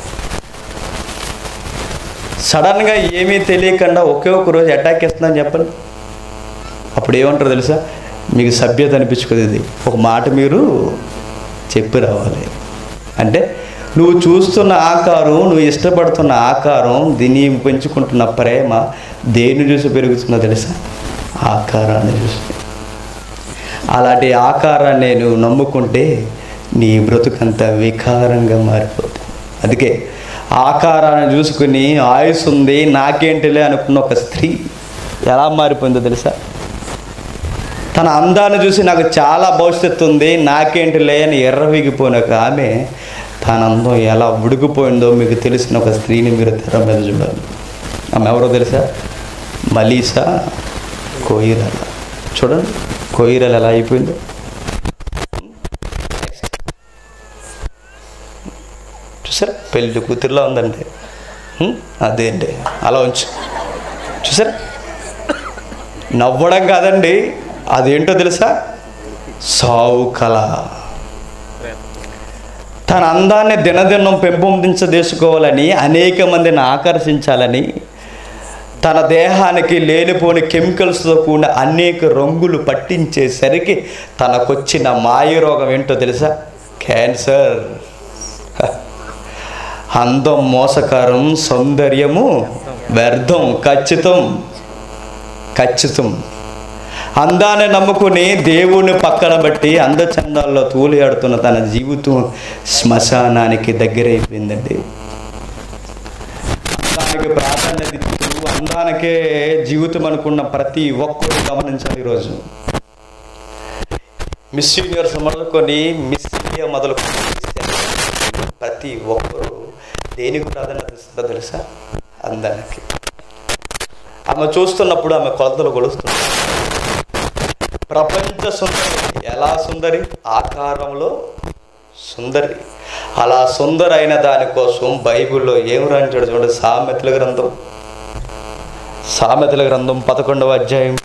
సడన్గా ఏమీ తెలియకుండా ఒకే ఒక రోజు అటాక్ ఇస్తుందని చెప్పండి అప్పుడు ఏమంటారు తెలుసా మీకు సభ్యత అనిపించుకుంది ఇది ఒక మాట మీరు చెప్పి రావాలి అంటే నువ్వు చూస్తున్న ఆకారం నువ్వు ఇష్టపడుతున్న ఆకారం దీన్ని పెంచుకుంటున్న ప్రేమ దేన్ని చూసి పెరుగుతుందో తెలుసా ఆకారాన్ని చూసి అలాంటి ఆకారాన్ని నువ్వు నమ్ముకుంటే నీ బ్రతుకంత వికారంగా మారిపోతుంది అందుకే ఆకారాన్ని చూసుకుని ఆయుస్ ఉంది నాకేంటిలే అనుకున్న ఒక స్త్రీ ఎలా మారిపోయిందో తెలుసా తన అందాన్ని చూసి నాకు చాలా భవిష్యత్తు ఉంది నాకేంటిలే అని ఎర్రవిగిపోయిన ఒక ఆమె తన అందం ఎలా ఉడికిపోయిందో మీకు తెలిసిన ఒక స్త్రీని మీరు తెర మీద చూడాలి ఆమె ఎవరో తెలుసా మలీసా కోయిరాల చూడండి కోయిరాలు ఎలా అయిపోయిందో చూసారా పెళ్లి కూతురులా ఉందండి హ్మ్? అదే అండి అలా ఉంచు చూసారా నవ్వడం కాదండి అదేంటో తెలుసా సావు కళ తన అందాన్ని దినదినం పెంపొందించదేసుకోవాలని అనేక మందిని ఆకర్షించాలని తన దేహానికి లేనిపోని కెమికల్స్తో కూడిన అనేక రంగులు పట్టించేసరికి తనకొచ్చిన మాయ రోగం ఏంటో తెలుసా క్యాన్సర్ హ. అందం మోసకరం సౌందర్యము వ్యర్థం ఖచ్చితం ఖచ్చితం అందాన్ని నమ్ముకుని దేవుని పక్కన బట్టి అందచందాల్లో తూలియాడుతున్న తన జీవితం శ్మశానానికి దగ్గరైపోయిందండి అందానికి ప్రాధాన్యత ఇస్తూ అందానికే జీవితం అనుకున్న ప్రతి ఒక్కరు గమనించాలి ఈరోజు మిస్ యూనివర్స్ మొదలుకొని మిస్ ఇండియా మొదలుకొని ప్రతి ఒక్కరు దేనికి ప్రాధాన్యత ఇస్తుందో తెలుసా అందానికి ఆమె చూస్తున్నప్పుడు ఆమె కొలతలు కొలుస్తుంది ప్రపంచ సుందరి ఎలా సుందరి ఆకారంలో సుందరి అలా సుందరైన దానికోసం బైబిల్లో ఏం రాంచాడు చూడండి సామెతల గ్రంథం సామెతల గ్రంథం పదకొండవ అధ్యాయం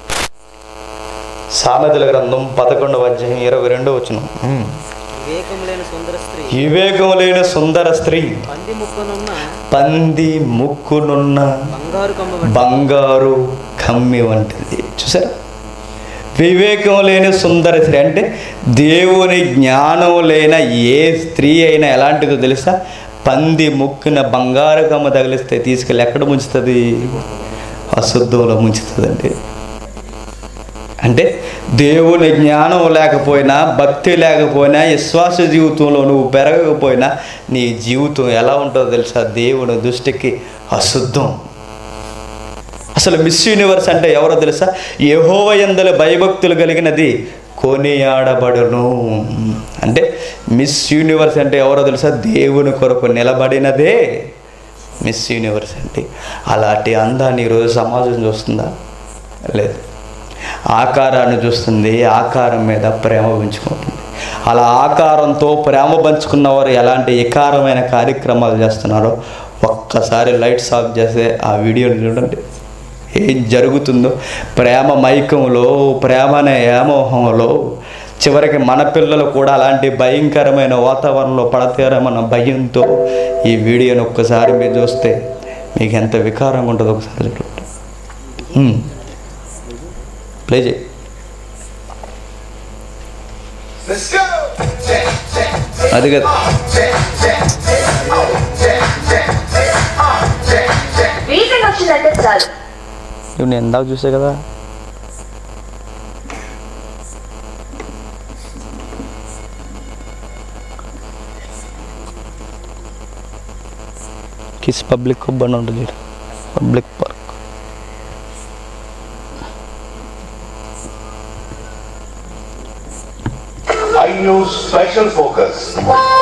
సామెతల గ్రంథం పదకొండవ అధ్యాయం ఇరవై రెండో వచ్చిన వివేకం లేని సుందర స్త్రీ వివేకం లేని సుందర స్త్రీ పంది ముక్కనున్న పంది ముక్కునున్న బంగారు కమ్మ వంటి బంగారు కమ్మి వంటిది చూసారా వివేకం లేని సుందర స్త్రీ అంటే దేవుని జ్ఞానం లేని ఏ స్త్రీ అయినా ఎలాంటిదో తెలుసా పంది ముక్కున బంగారు కమ్మ తగిలిస్తే తీసుకెళ్ళి ఎక్కడ ముంచుతుంది అశుద్ధంలో ముంచుతుందండి అంటే దేవుని జ్ఞానం లేకపోయినా భక్తి లేకపోయినా విశ్వాస జీవితంలో నువ్వు పెరగకపోయినా నీ జీవితం ఎలా ఉంటుందో తెలుసా దేవుని దృష్టికి అశుద్ధం అసలు మిస్ యూనివర్స్ అంటే ఎవరో తెలుసా యెహోవ యందల భయభక్తులు కలిగినది కొనియాడబడును అంటే మిస్ యూనివర్స్ అంటే ఎవరో తెలుసా దేవుని కొరకు నిలబడినదే మిస్ యూనివర్స్ అంటే అలాంటి అందాన్ని ఈరోజు సమాజం చూస్తుందా లేదు ఆకారాన్ని చూస్తుంది ఆకారం మీద ప్రేమ పెంచుకుంటుంది అలా ఆకారంతో ప్రేమ పంచుకున్న వారు ఎలాంటి వికారమైన కార్యక్రమాలు చేస్తున్నారో ఒక్కసారి లైట్స్ ఆఫ్ చేస్తే ఆ వీడియోని చూడండి ఏం జరుగుతుందో ప్రేమ మైకంలో ప్రేమ అనే వ్యామోహంలో చివరికి మన పిల్లలు కూడా అలాంటి భయంకరమైన వాతావరణంలో పడతారేమన్న భయంతో ఈ వీడియోని ఒక్కసారి మీరు చూస్తే మీకు ఎంత వికారంగా ఉంటుందో ఒకసారి చూడండి హ్మ్. ప్లే చేయి అది కదా వీకెండ్ వచ్చిందంటే చాలు ఇవి నేను ఇందాక చూసా కదా కిస్ పబ్లిక్ హబ్ అని ఉంటుంది చూడు. Public park I use special focus.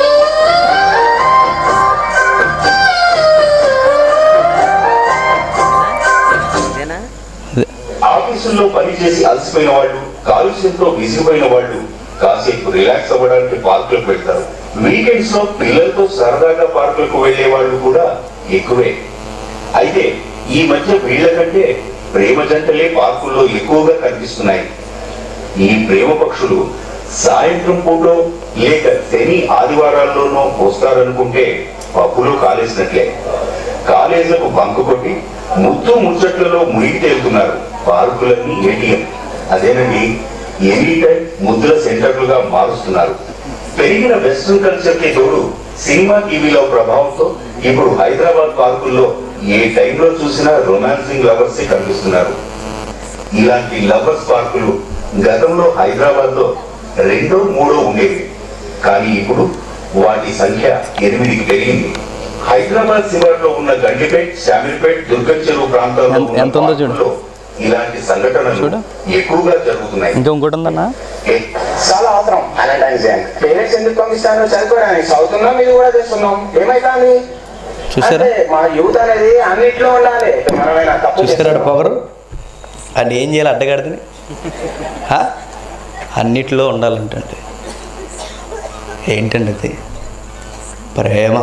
ఇదేనా అదే ఆఫీసుల్లో పనిచేసి అలసిపోయిన వాళ్ళు కాలుష్యంతో విసిగిపోయిన వాళ్ళు కాసేపు రిలాక్స్ అవ్వడానికి పార్కులకు వెళ్తారు వీకెండ్స్ లో పిల్లలతో సరదాగా పార్కులకు వెళ్లే వాళ్ళు కూడా ఎక్కువే అయితే ఈ మధ్య వీళ్ళ కంటే ప్రేమ జంటలే పార్కుల్లో ఎక్కువగా కనిపిస్తున్నాయి ఈ ప్రేమ పక్షులు సాయంత్రం పూట లేక శని ఆదివారాల్లోనో వస్తారనుకుంటే పప్పులో కాలేసినట్లే కాలేజీలకు బంకు కొట్టి ముత్తు ముచ్చట్లలో మునిగి తేలుతున్నారు పార్కులన్నీ ఏటీఎం అదేనండి ఎనీ టైం ముద్ర సెంటర్లుగా మారుస్తున్నారు పెరిగిన వెస్ట్రన్ కల్చర్ కి తోడు సినిమా టీవీలో ప్రభావంతో ఇప్పుడు హైదరాబాద్ పార్కుల్లో ఏ టైంలో చూసినా రొమాన్సింగ్ లవర్సే కనిపిస్తున్నారు ఇలాంటి లవర్స్ పార్కులు గతంలో హైదరాబాద్ లో రెండో మూడో ఉండేవి కానీ ఇప్పుడు వాటి సంఖ్య ఎనిమిదికి పెరిగింది హైదరాబాద్ శివార్లో ఉన్న గండిపేట్ శామిల్పేట్ దుర్గం చెరువు ప్రాంతాల్లో ఎంత- ఉన్న ఎంత ఉందో చూడు. పార్కుల్లో ఇలాంటి సంఘటనలు చూడు. ఎక్కువగా జరుగుతున్నాయి ఇంకా ఇంకోటి ఉందన్నా చాలా అవసరం వ్యాలంటైన్స్ డే పేరెంట్స్ ఎందుకు పంపిస్తాను చదువుకోవడానికి చదువుతున్నాం ఇది కూడా చేస్తున్నాం ఏమైతుంది చూసారా అంటే మా యూత్ అనేది అన్నిట్లో ఉండాలి మనమైనా తప్పు చూసారా చేస్తున్నాం. పొగరు అది ఏం చేయాలి అడ్డగాడిదని హా? అన్నిట్లో ఉండాలంటండి ఏంటండి అది ప్రేమ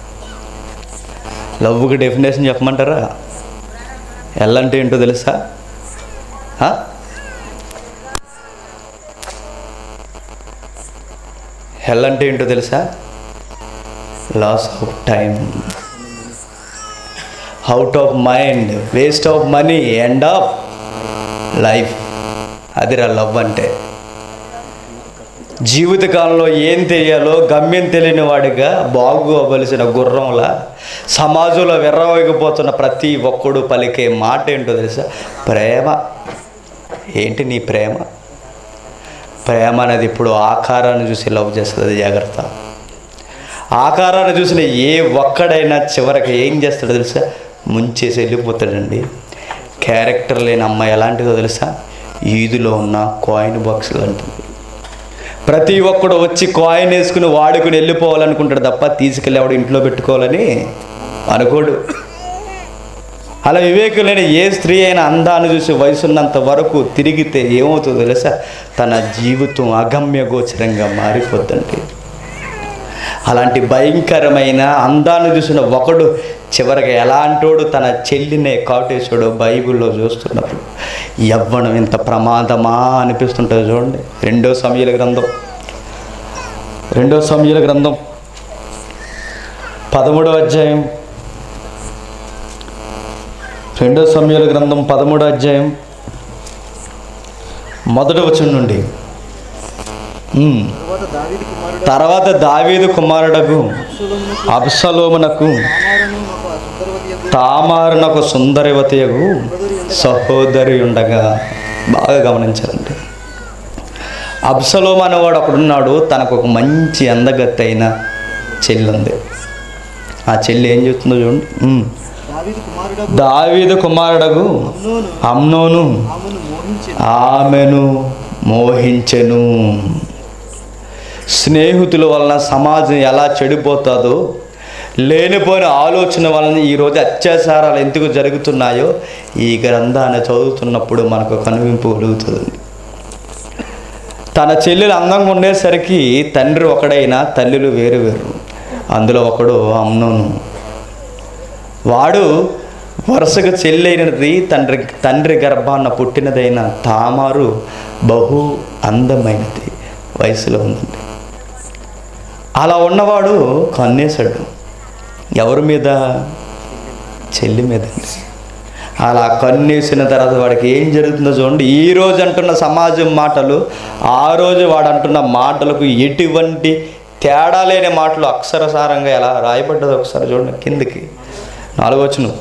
లవ్కి డెఫినేషన్ చెప్పమంటారా ఎల్లంటే ఏంటో తెలుసా హా? హెల్ అంటే ఏంటో తెలుసా loss of time out of mind waste of money end of life అదిరా లవ్ అంటే జీవితకాలంలో ఏం తెలియాలో గమ్యం తెలియని వాడిగా బాగు అవ్వలసిన గుర్రంలా సమాజంలో విర్రవగిపోతున్న ప్రతి ఒక్కడు పలికే మాట ఏంటో తెలుసా ప్రేమ ఏంటి నీ ప్రేమ ప్రేమ అనేది ఇప్పుడు ఆకారాన్ని చూసి లవ్ చేస్తుంది జాగ్రత్త ఆకారాన్ని చూసిన ఏ ఒక్కడైనా చివరికి ఏం చేస్తాడో తెలుసా ముంచేసి వెళ్ళిపోతాడండి క్యారెక్టర్ లేని అమ్మాయి ఎలాంటిదో తెలుసా ఈదులో ఉన్న కాయిన్ బాక్స్ లాంటిది ప్రతి ఒక్కడు వచ్చి కాయిన్ వేసుకుని వాడుకుని వెళ్ళిపోవాలనుకుంటాడు తప్ప తీసుకెళ్ళి ఎవడు ఇంట్లో పెట్టుకోవాలని అనుకోడు అలా వివేకం లేని ఏ స్త్రీ అయినా అందాన్ని చూసి వయసున్నంత వరకు తిరిగితే ఏమవుతుందో తెలుసా తన జీవితం అగమ్య గోచరంగా మారిపోద్దండి అలాంటి భయంకరమైన అందాన్ని చూసిన ఒకడు చివరికి ఎలాంటోడు తన చెల్లినే కాటేశాడో బైబిల్లో చూస్తున్నప్పుడు యవ్వనం ఇంత ప్రమాదమా అనిపిస్తుంటుంది చూడండి రెండో సమయాల గ్రంథం రెండో సమయాల గ్రంథం పదమూడో అధ్యాయం రెండో సమయాల గ్రంథం పదమూడో అధ్యాయం మొదటి వచనం నుండి ఉమ్. తరువాత దావీదు కుమారుడు తర్వాత దావీదు కుమారుడకు అబ్షలోమునకు అబ్సలోమునకు తామారును ఒక సుందరవతి యొద్ద తామారునకు సుందరవతియగు సహోదరి ఉండగా బాగా గమనించారండి అబ్సలోం అనేవాడు ఒకడున్నాడు తనకు ఒక మంచి అందగత్తె అయిన చెల్లి ఉంది ఆ చెల్లి ఏం చెప్తుందో చూడండి ఉమ్. దావీదు కుమారుడు దావీదు కుమారుడకు అమ్నోను అమ్నోను ఆమెను మోహించి ఆమెను మోహించెను స్నేహితుల వలన సమాజం ఎలా చెడిపోతుందో లేనిపోయిన ఆలోచన వలన ఈరోజు అత్యాచారాలు ఎందుకు జరుగుతున్నాయో ఈ గ్రంథాన్ని చదువుతున్నప్పుడు మనకు కనువింపు కలుగుతుంది తన చెల్లెలు అందంగా ఉండేసరికి తండ్రి ఒకడైనా తల్లులు వేరు వేరు అందులో ఒకడు అమ్నోను వాడు వరుసగా చెల్లైనది తండ్రి తండ్రి గర్భాన్న పుట్టినదైన తామారు బహు అందమైనది వయసులో ఉందండి అలా ఉన్నవాడు కన్నేశాడు ఎవరి మీద చెల్లి మీదండి అలా కన్నేసిన తర్వాత వాడికి ఏం జరుగుతుందో చూడండి ఈ రోజు అంటున్న సమాజం మాటలు ఆ రోజు వాడు అంటున్న మాటలకు ఎటువంటి తేడా లేని మాటలు అక్షరసారంగా ఎలా రాయబడ్డదో ఒకసారి చూడండి కిందికి నాలుగవచనం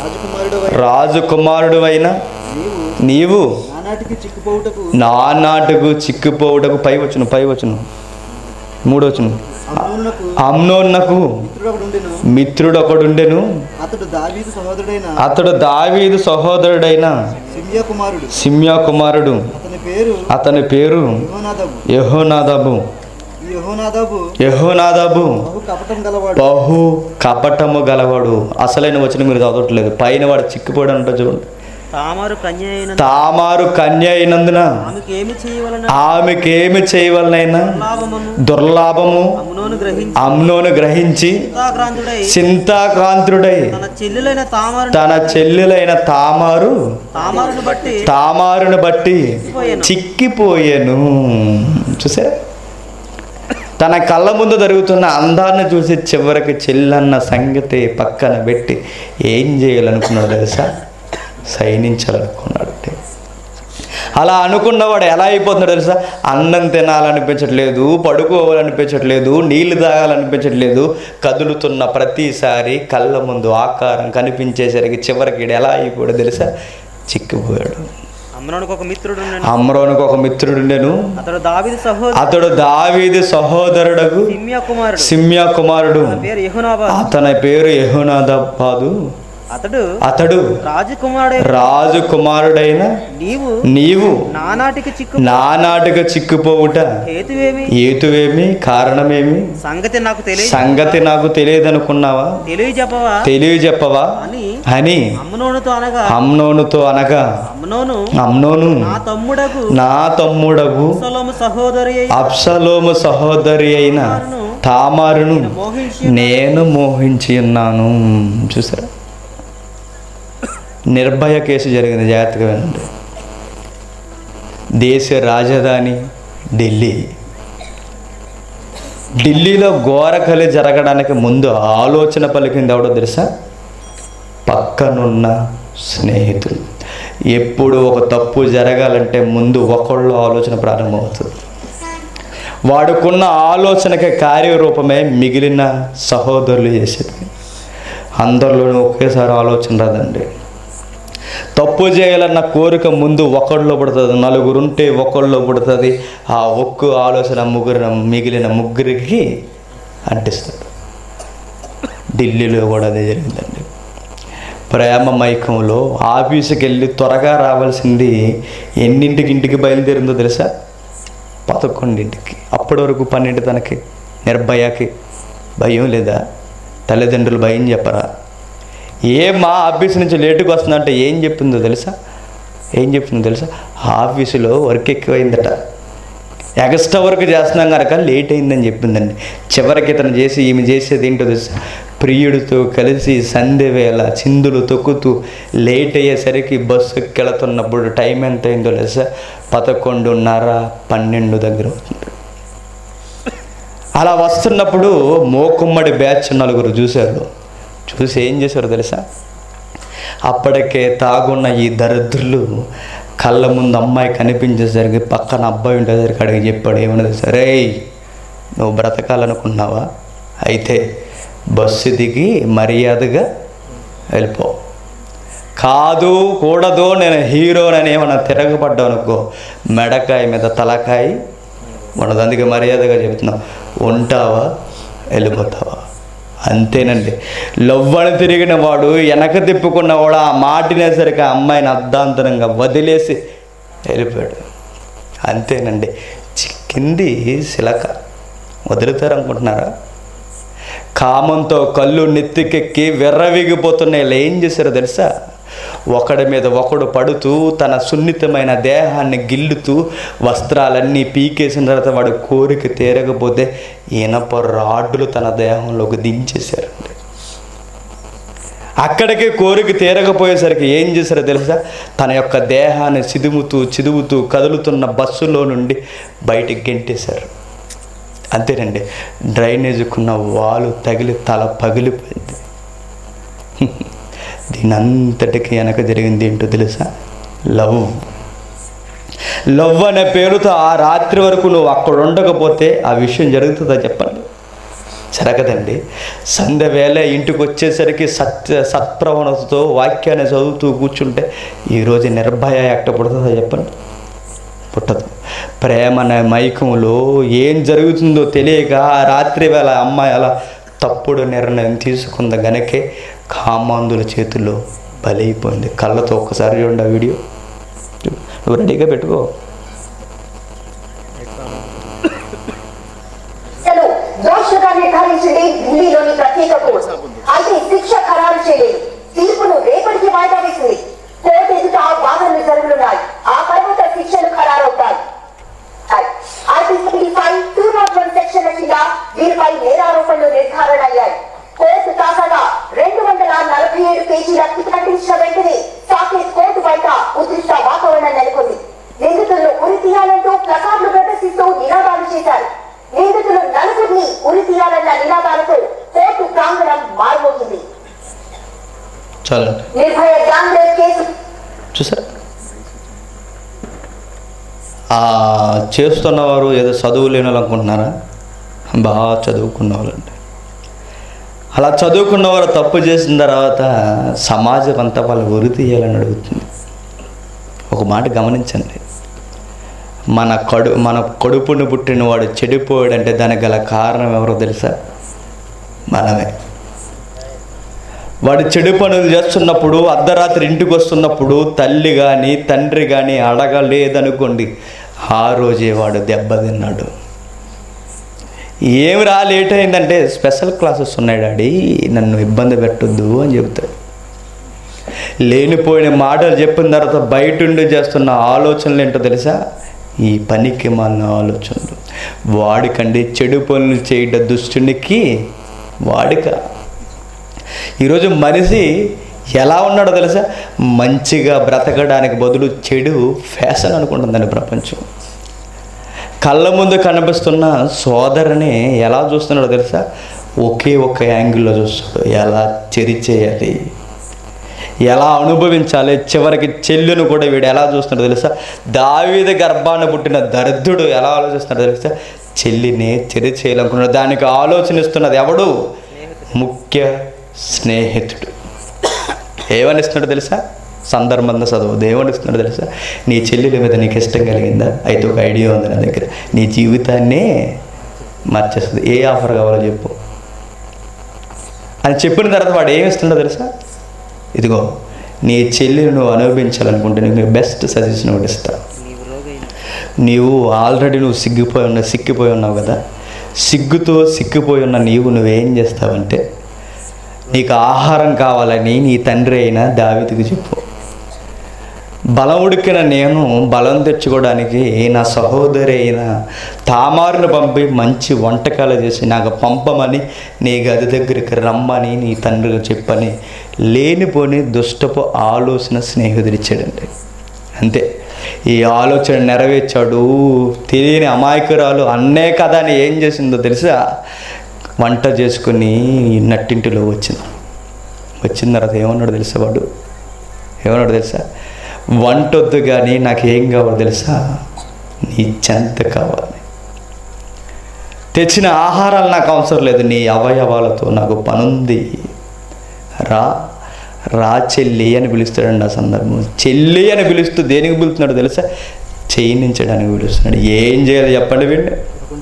రాజకుమారుడు రాజకుమారుడు అయిన నీవు నీవు నానాటికి చిక్కుపోవుటకు నానాటుకు చిక్కుపోవుటకు పై వచ్చును పై వచ్చును మూడు వచ్చును అమ్నోనునకు అమ్నోన్నకు మిత్రుడొకడుండెను మిత్రుడు ఒకడుండెను అతడు దావీదు సహోదరుడైన అతడు దావీదు సహోదరుడైన సిమియా కుమారుడు సిమ్యా కుమారుడు అతని పేరు అతని పేరు యహోనాదాబు యహోనాదాబు ఈ యహోనాదాబు యహోనాదాబు బహు కపటం గలవాడు బహు కపటము గలవాడు అసలైన వచ్చిన మీరు చదవట్లేదు పైన వాడు చిక్కిపోయాడు అంట చూడండి తామారు కన్య అయిన తామారు కన్య అయినందున ఆమెకి ఏమి చేయవలన ఆమెకేమి చేయవలనైనా లాభమును దుర్లాభము అమ్మునోను గ్రహించి అమ్నోను గ్రహించి చింతాక్రాంతుడై చింతాక్రాంతుడై తన చెల్లెలైన తామారు తన చెల్లెలైన తామారు తామారును బట్టి తామారును బట్టి చిక్కిపోయాను చూసా తన కళ్ళ ముందు జరుగుతున్న అందాన్ని చూసి చివరికి చెల్లన్న సంగతి పక్కన పెట్టి ఏం చేయాలనుకున్నాడు తెలుసా సైనించాలనుకున్నాడు అలా అనుకున్నవాడు ఎలా అయిపోతున్నాడు తెలుసా అన్నం తినాలనిపించట్లేదు పడుకోవాలనిపించట్లేదు నీళ్లు తాగాలనిపించట్లేదు కదులుతున్న ప్రతిసారి కళ్ళ ముందు ఆకారం కనిపించేసరికి చివరికి ఈడు ఎలా అయిపోయాడు తెలుసా చిక్కిపోయాడు అమ్మునోనికి ఒక మిత్రుడు అమ్రోనికి ఒక మిత్రుడుండెను అతడు దావిది సహోదరు అతడు దావీది సహోదరుడగు సిమ్యా కుమారుడు సిమ్యా కుమారుడు అతని పేరు యెహోనాబా అతని పేరు యహోనాదాబాదు అతడు అతడు రాజకుమారుడే రాజు కుమారుడైన నీవు నీవు నానాటికి చిక్కు నానాటుగా చిక్కుపోవుట హేతువేమి ఏతువేమి కారణమేమి సంగతి నాకు తెలియ సంగతి నాకు తెలియదనుకున్నావా తెలియజెప్పవా తెలియజెప్పవా అని అని అమ్మునోనుతో అనగా అమ్నోనుతో అనగా అమ్మునోను అమ్నోను నా తమ్ముడకు నా తమ్ముడగు అబ్సలోము సహోదరి అయి అప్సలోము సహోదరి అయిన తామారును మోహించి నేను మోహించి ఉన్నాను చూసారా నిర్భయ కేసు జరిగింది జాగ్రత్తగా వినండి దేశ రాజధాని ఢిల్లీ ఢిల్లీలో ఘోరకలి జరగడానికి ముందు ఆలోచన పలికింది ఎవడో తెలుసా పక్కనున్న స్నేహితులు ఎప్పుడు ఒక తప్పు జరగాలంటే ముందు ఒకళ్ళు ఆలోచన ప్రారంభమవుతుంది వాడుకున్న ఆలోచనకి కార్యరూపమే మిగిలిన సహోదరులు చేసేది అందరిలోనూ ఒకేసారి ఆలోచన రాదండి తప్పు చేయాలన్న కోరిక ముందు ఒకళ్ళలో పుడుతుంది నలుగురుంటే ఒకళ్ళలో పుడుతుంది ఆ ఒక్క ఆలోచన ముగ్గురు మిగిలిన ముగ్గురికి అంటిస్తుంది ఢిల్లీలో కూడా అదే జరిగిందండి ప్రేమ మైకంలో ఆఫీసుకి వెళ్ళి త్వరగా రావాల్సింది ఎన్నింటికి ఇంటికి బయలుదేరిందో తెలుసా పదకొండింటికి అప్పటి వరకు పన్నెండు తనకి నిర్భయకి భయం లేదా తల్లిదండ్రులు భయం చెప్పరా ఏ మా ఆఫీస్ నుంచి లేటుగా వస్తుందంటే ఏం చెప్పిందో తెలుసా ఏం చెప్తుందో తెలుసా ఆఫీసులో వర్క్ ఎక్కువైందట ఎగస్ట్రా వర్క్ చేస్తున్నాం కనుక లేట్ అయిందని చెప్పిందండి చివరికి ఇతను చేసి ఈమె చేసేది ఏంటో తెలుసా ప్రియుడితో కలిసి సంధ్య వేళ చిందులు తొక్కుతూ లేట్ అయ్యేసరికి బస్సు వెళుతున్నప్పుడు టైం ఎంత అయిందో తెలుసా పదకొండున్నర పన్నెండు దగ్గర అవుతుంది అలా వస్తున్నప్పుడు మోకుమ్మడి బ్యాచ్ నలుగురు చూశారు చూసి ఏం చేశారు తెలుసా అప్పటికే తాగున్న ఈ దరిద్రులు కళ్ళ ముందు అమ్మాయి కనిపించేసరికి పక్కన అబ్బాయి ఉండేసరికి అడిగి చెప్పాడు ఏమన్నది సరే నువ్వు బ్రతకాలనుకున్నావా అయితే బస్సు దిగి మర్యాదగా వెళ్ళిపో కాదు కూడదు నేను హీరోనని ఏమన్నా తిరగబడ్డావు అనుకో మెడకాయ మీద తలకాయ ఉండదు అందుకే మర్యాదగా చెబుతున్నావు ఉంటావా వెళ్ళిపోతావా అంతేనండి లవ్వని తిరిగిన వాడు వెనక తిప్పుకున్న వాడు ఆ మాటినేసరికి ఆ అమ్మాయిని అర్ధాంతరంగా వదిలేసి వెళ్ళిపోయాడు అంతేనండి చిక్కింది శిలక వదులుతారనుకుంటున్నారా కామంతో కళ్ళు నెత్తికెక్కి వెర్రవిగిపోతున్న వీళ్ళు ఏం చేశారో తెలుసా ఒకడి మీద ఒకడు పడుతూ తన సున్నితమైన దేహాన్ని గిల్లుతూ వస్త్రాలన్నీ పీకేసిన తర్వాత వాడు కోరిక తీరకపోతే ఇనప రాడ్డులు తన దేహంలోకి దించేశారండి అక్కడికే కోరిక తీరకపోయేసరికి ఏం చేశారో తెలుసా తన యొక్క దేహాన్ని చిదుముతూ చిదుముతూ కదులుతున్న బస్సులో నుండి బయటికి గెంటేశారు అంతేనండి డ్రైనేజ్కున్న వాలు తగిలి తల పగిలిపోయింది దీని అంతటికి వెనక జరిగింది ఏంటో తెలుసా లవ్ లవ్ అనే పేరుతో ఆ రాత్రి వరకు నువ్వు అక్కడ ఉండకపోతే ఆ విషయం జరుగుతుందా చెప్పండి జరగదండి సంధ్య వేళ ఇంటికి వచ్చేసరికి సత్య సత్ప్రవణతతో వాక్యాన్ని చదువుతూ కూర్చుంటే ఈరోజు నిర్భయ ఎక్కడ పుడుతుందో చెప్పండి పుట్టదు ప్రేమ అనే మైకంలో ఏం జరుగుతుందో తెలియక ఆ రాత్రి వేళ ఆ అమ్మాయి అలా తప్పుడు నిర్ణయం తీసుకుంది గనకే కామాంధుల చేతుల్లో బలైపోయింది కళ్ళతో ఒక్కసారి చూడండి ఆ వీడియో నువ్వు రెడీగా పెట్టుకో అసలు దోషులుగా నిర్ధారించింది ఢిల్లీలోని ప్రత్యేక కోర్టు అయితే శిక్ష ఖరారు చేయలేదు తీర్పును రేపటికి వాయిదా వేసింది కోర్టు ఎదుట ఆ వాదనలు జరగనున్నాయి ఆ తర్వాత శిక్షలు ఖరారవుతాయి IPC five two not one section కింద వీరిపై నేరారోపణలు నిర్ధారణ అయ్యాయి కోర్టు తాజాగా రెండు వందల నలభై ఏడు పేజీల ప్రకటించిన వెంటనే సాకేత్ కోర్టు బయట ఉద్రిక్త వాతావరణం నెలకొంది నిందితులను ఉరి తీయాలంటూ ప్లకార్డులు ప్రదర్శిస్తూ నినాదాలు చేశారు నిందితులు నలుగురిని ఉరి తీయాలన్న నినాదాలతో కోర్టు ప్రాంగణం మారుమోగింది చాలండి నిర్భయ గ్యాంగ్ రేప్ కేసు చూసారా ఆ చేస్తున్నవారు ఏదో చదువు లేని వాళ్ళు అనుకుంటున్నారా బాగా చదువుకున్న వాళ్ళండి అలా చదువుకున్నవారు తప్పు చేసిన తర్వాత సమాజం అంతా వాళ్ళు ఉరి తీయాలని అడుగుతుంది ఒక మాట గమనించండి మన కడు మన కడుపును పుట్టిన వాడు చెడిపోయాడంటే దానికి గల కారణం ఎవరో తెలుసా మనమే వాడు చెడు పనులు చేస్తున్నప్పుడు అర్ధరాత్రి ఇంటికి వస్తున్నప్పుడు తల్లి కానీ తండ్రి కానీ అడగలేదనుకోండి ఆ రోజే వాడు దెబ్బతిన్నాడు ఏమి రా లేట్ అయిందంటే స్పెషల్ క్లాసెస్ ఉన్నాయి డాడీ నన్ను ఇబ్బంది పెట్టొద్దు అని చెప్తాడు లేనిపోయిన మాటలు చెప్పిన తర్వాత బయట ఉండి చేస్తున్న ఆలోచనలు ఏంటో తెలుసా ఈ పనికి మాలిన ఆలోచనలు వాడికండి చెడు పనులు చేయడం దుష్టునికి వాడిక ఈరోజు మనిషి ఎలా ఉన్నాడో తెలుసా మంచిగా బ్రతకడానికి బదులు చెడు ఫ్యాషన్ అనుకుంటుందండి ప్రపంచం కళ్ళ ముందు కనిపిస్తున్న సోదరుని ఎలా చూస్తున్నాడో తెలుసా ఒకే ఒక్క యాంగిల్లో చూస్తాడు ఎలా చెరిచేయాలి ఎలా అనుభవించాలి చివరికి చెల్లును కూడా వీడు ఎలా చూస్తున్నాడో తెలుసా దావీద గర్భాన్ని పుట్టిన దరిద్రుడు ఎలా ఆలోచిస్తున్నాడో తెలుసా చెల్లిని చెరి చేయాలనుకున్నాడు దానికి ఆలోచన ఇస్తున్నది ఎవడు ముఖ్య స్నేహితుడు ఏమనిస్తున్నాడు తెలుసా సందర్భంగా చదువు దేవుడిస్తున్నాడు తెలుసా నీ చెల్లెల మీద నీకు ఇష్టం కలిగిందా అయితే ఒక ఐడియా ఉంది నా దగ్గర నీ జీవితాన్నే మార్చేస్తుంది ఏ ఆఫర్ కావాలో చెప్పు అని చెప్పిన తర్వాత వాడు ఏమి ఇస్తుండో తెలుసా ఇదిగో నీ చెల్లిని నువ్వు అనుభవించాలనుకుంటే నీకు బెస్ట్ సజెషన్ ఒకటి ఇస్తా నీవు ఆల్రెడీ నువ్వు సిగ్గిపోయి ఉన్నావు సిక్కిపోయి ఉన్నావు కదా సిగ్గుతో సిక్కిపోయి ఉన్న నీవు నువ్వేం చేస్తావంటే నీకు ఆహారం కావాలని నీ తండ్రి అయినా దావిదికి చెప్పు బలం ఉడికిన నేను బలం తెచ్చుకోవడానికి నా సహోదరి అయిన తామారును పంపి మంచి వంటకాలు చేసి నాకు పంపమని నీ గది దగ్గరికి రమ్మని నీ తండ్రికి చెప్పని లేనిపోని దుష్టపు ఆలోచన స్నేహితుడిచ్చాడండి అంతే ఈ ఆలోచన నెరవేర్చాడు తెలియని అమాయకురాలు అన్నే కదా అని ఏం చేసిందో తెలుసా వంట చేసుకుని నట్టింటిలో వచ్చింది వచ్చిన తర్వాత ఏమన్నాడు తెలుసా వాడు ఏమన్నాడు తెలుసా వంట వద్దు కానీ నాకు ఏం కావాలో తెలుసా నీ చెంత కావాలి తెచ్చిన ఆహారాలు నాకు అవసరం లేదు నీ అవయవాలతో నాకు పనుంది రా రా చెల్లి అని పిలుస్తాడండి ఆ సందర్భం చెల్లి అని పిలుస్తూ దేనికి పిలుస్తున్నాడు తెలుసా చేయించడానికి పిలుస్తున్నాడు ఏం చేయాలి చెప్పండి వీడిని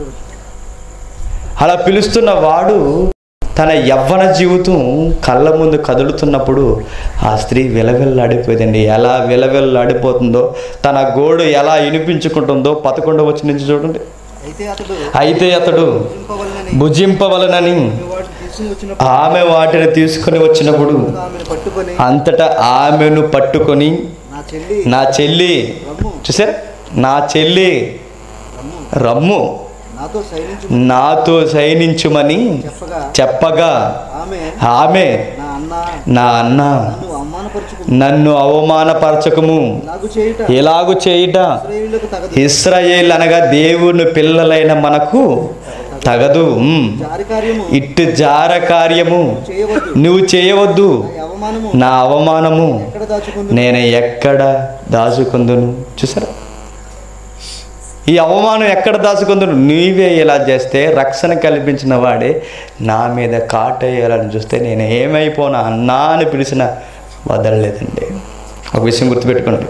అలా పిలుస్తున్న వాడు తన యవ్వన జీవితం కళ్ళ ముందు కదులుతున్నప్పుడు ఆ స్త్రీ విలవిల్లాడిపోయిందండి ఎలా విలవిల్లాడిపోతుందో తన గోడు ఎలా వినిపించుకుంటుందో పదకొండవ వచ్చి నుంచి చూడండి అయితే అతడు అయితే అతడు భుజింపవలనని భుజింపవలనని వాడు తీసుకుని వచ్చినప్పుడు ఆమె వాటిని తీసుకుని వచ్చినప్పుడు ఆమెను పట్టుకొని అంతటా ఆమెను పట్టుకొని నా చెల్లి నా చెల్లి రమ్ము చూసారా నా చెల్లి రమ్ము రమ్ము నాతో సైనించు నాతో సైనించుమని చెప్పగా చెప్పగా ఆమె ఆమె నా అన్న నా అన్న నన్ను అవమానపరుచుకు నన్ను అవమానపరచకము నాకు చేయుట ఎలాగు చేయుట ఇశ్రాయేలులకు తగదు ఇస్రాయేల్ అనగా దేవుని పిల్లలైన మనకు తగదు ఉమ్. జారి కార్యము ఇట్టు జార కార్యము చేయవద్దు నువ్వు చేయవద్దు నా అవమానము నా అవమానము ఎక్కడ దాచుకుందు నేను ఎక్కడ దాచుకుందును చూసారా ఈ అవమానం ఎక్కడ దాచుకుందరు నీవే ఇలా చేస్తే రక్షణ కల్పించిన వాడే నా మీద కాటేయాలని చూస్తే నేను ఏమైపోనా అన్నా అని పిలిచిన వదలలేదండి ఒక విషయం గుర్తుపెట్టుకోండి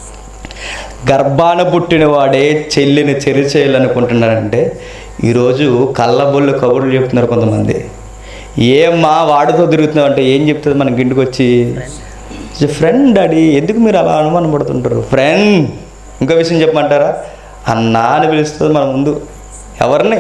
గర్భాన పుట్టిన వాడే చెల్లిని చెరిచేయాలనుకుంటున్నారంటే ఈరోజు కళ్ళబొల్లు కబుర్లు చెప్తున్నారు కొంతమంది ఏమ్మా వాడితో తిరుగుతున్నావు అంటే ఏం చెప్తుంది మనకి ఇంటికి వచ్చి ఫ్రెండ్ డాడీ ఎందుకు మీరు అలా అనుమానం పడుతుంటారు ఫ్రెండ్ ఇంకో విషయం చెప్పమంటారా అన్నా అని పిలుస్తుంది మన ముందు ఎవరిని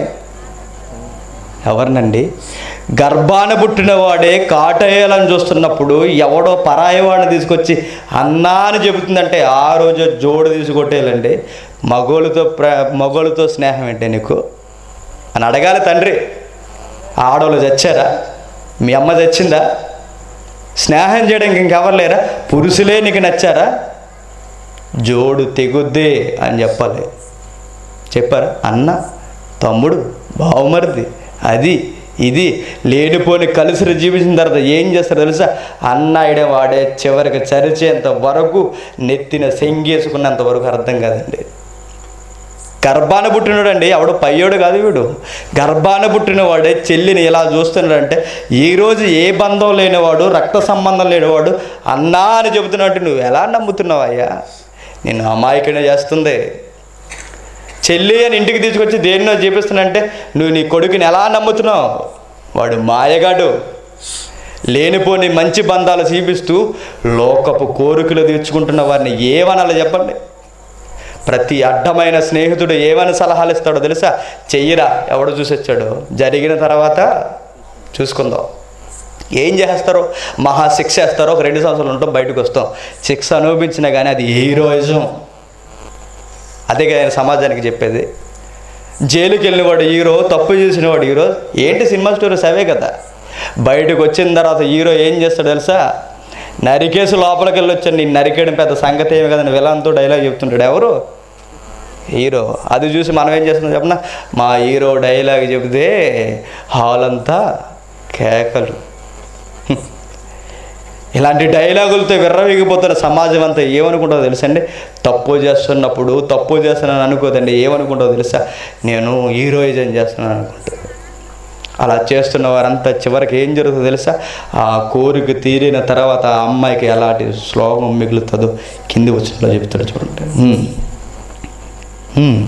ఎవరినండి గర్భాన పుట్టిన వాడే కాటేయాలని చూస్తున్నప్పుడు ఎవడో పరాయి వాడిని తీసుకొచ్చి అన్నా అని చెబుతుందంటే ఆ రోజు జోడు తీసుకొట్టేయాలండి మగోళ్ళతో ప్ర మగోళ్ళతో స్నేహం ఏంటి నీకు అని అడగాలి తండ్రి ఆడవాళ్ళు చచ్చారా మీ అమ్మ చచ్చిందా స్నేహం చేయడానికి ఇంకెవరు లేరా పురుషులే నీకు నచ్చారా జోడు తెగుద్దే అని చెప్పాలి చెప్పారా అన్న తమ్ముడు బావమరిది అది ఇది లేనిపోని కలిసి జీవించిన తర్వాత ఏం చేస్తారో తెలుసా అన్నాయుడే వాడే చివరికి చరిచేంత వరకు నెత్తిన సెంగేసుకున్నంత వరకు అర్థం కాదండి గర్భాన పుట్టినోడు అండి ఎవడు పయ్యోడు కాదు వీడు గర్భాన పుట్టిన వాడే చెల్లిని ఇలా చూస్తున్నాడంటే ఈరోజు ఏ బంధం లేనివాడు రక్త సంబంధం లేనివాడు అన్నా అని చెబుతున్నట్టు నువ్వు ఎలా నమ్ముతున్నావు అయ్యా నేను అమాయకునే చేస్తుంది చెల్లి అని ఇంటికి తీసుకొచ్చి దేన్నో చేపిస్తున్నంటే నువ్వు నీ కొడుకుని ఎలా నమ్ముతున్నావు వాడు మాయగాడు లేనిపోని మంచి బంధాలు చూపిస్తూ లోకపు కోరికలు తీర్చుకుంటున్న వారిని ఏమనాలో చెప్పండి ప్రతి అడ్డమైన స్నేహితుడు ఏమని సలహాలు ఇస్తాడో తెలుసా చెయ్యరా ఎవడు చూసొచ్చాడో జరిగిన తర్వాత చూసుకుందాం ఏం చేస్తారో మహా శిక్ష వేస్తారో ఒక రెండు సంవత్సరాలు ఉంటాం బయటకు వస్తాం శిక్ష అనుభవించినా కానీ అది హీరోయిజం అదే కదా ఆయన సమాజానికి చెప్పేది జైలుకి వెళ్ళినవాడు హీరో తప్పు చేసినవాడు హీరో ఏంటి సినిమా స్టోరీస్ అవే కదా బయటకు వచ్చిన తర్వాత హీరో ఏం చేస్తాడు తెలుసా నరికేసి లోపలికి వెళ్ళి వచ్చాను నేను నరికేయడం పెద్ద సంగతి ఏమి కదా విలాంతో డైలాగ్ చెప్తుంటాడు ఎవరు హీరో అది చూసి మనం ఏం చేస్తున్నాం చెప్పనా మా హీరో డైలాగ్ చెబితే హాల్ అంతా కేకలు హ్మ్. ఇలాంటి డైలాగులతో విర్రవీగిపోతున్న సమాజం అంతా ఏమనుకుంటుందో తెలుసండి తప్పు చేస్తున్నప్పుడు తప్పు చేస్తున్నాను అనుకోదండి ఏమనుకుంటుందో తెలుసా నేను హీరోయిజం చేస్తున్నాను అనుకుంటుంది అలా చేస్తున్న వారంతా చివరికి ఏం జరుగుతుందో తెలుసా ఆ కోరిక తీరిన తర్వాత ఆ అమ్మాయికి ఎలాంటి శ్లోకం మిగులుతుందో కింది వచ్చినలో చెప్తాడు చూడండి హ్మ్. హ్మ్.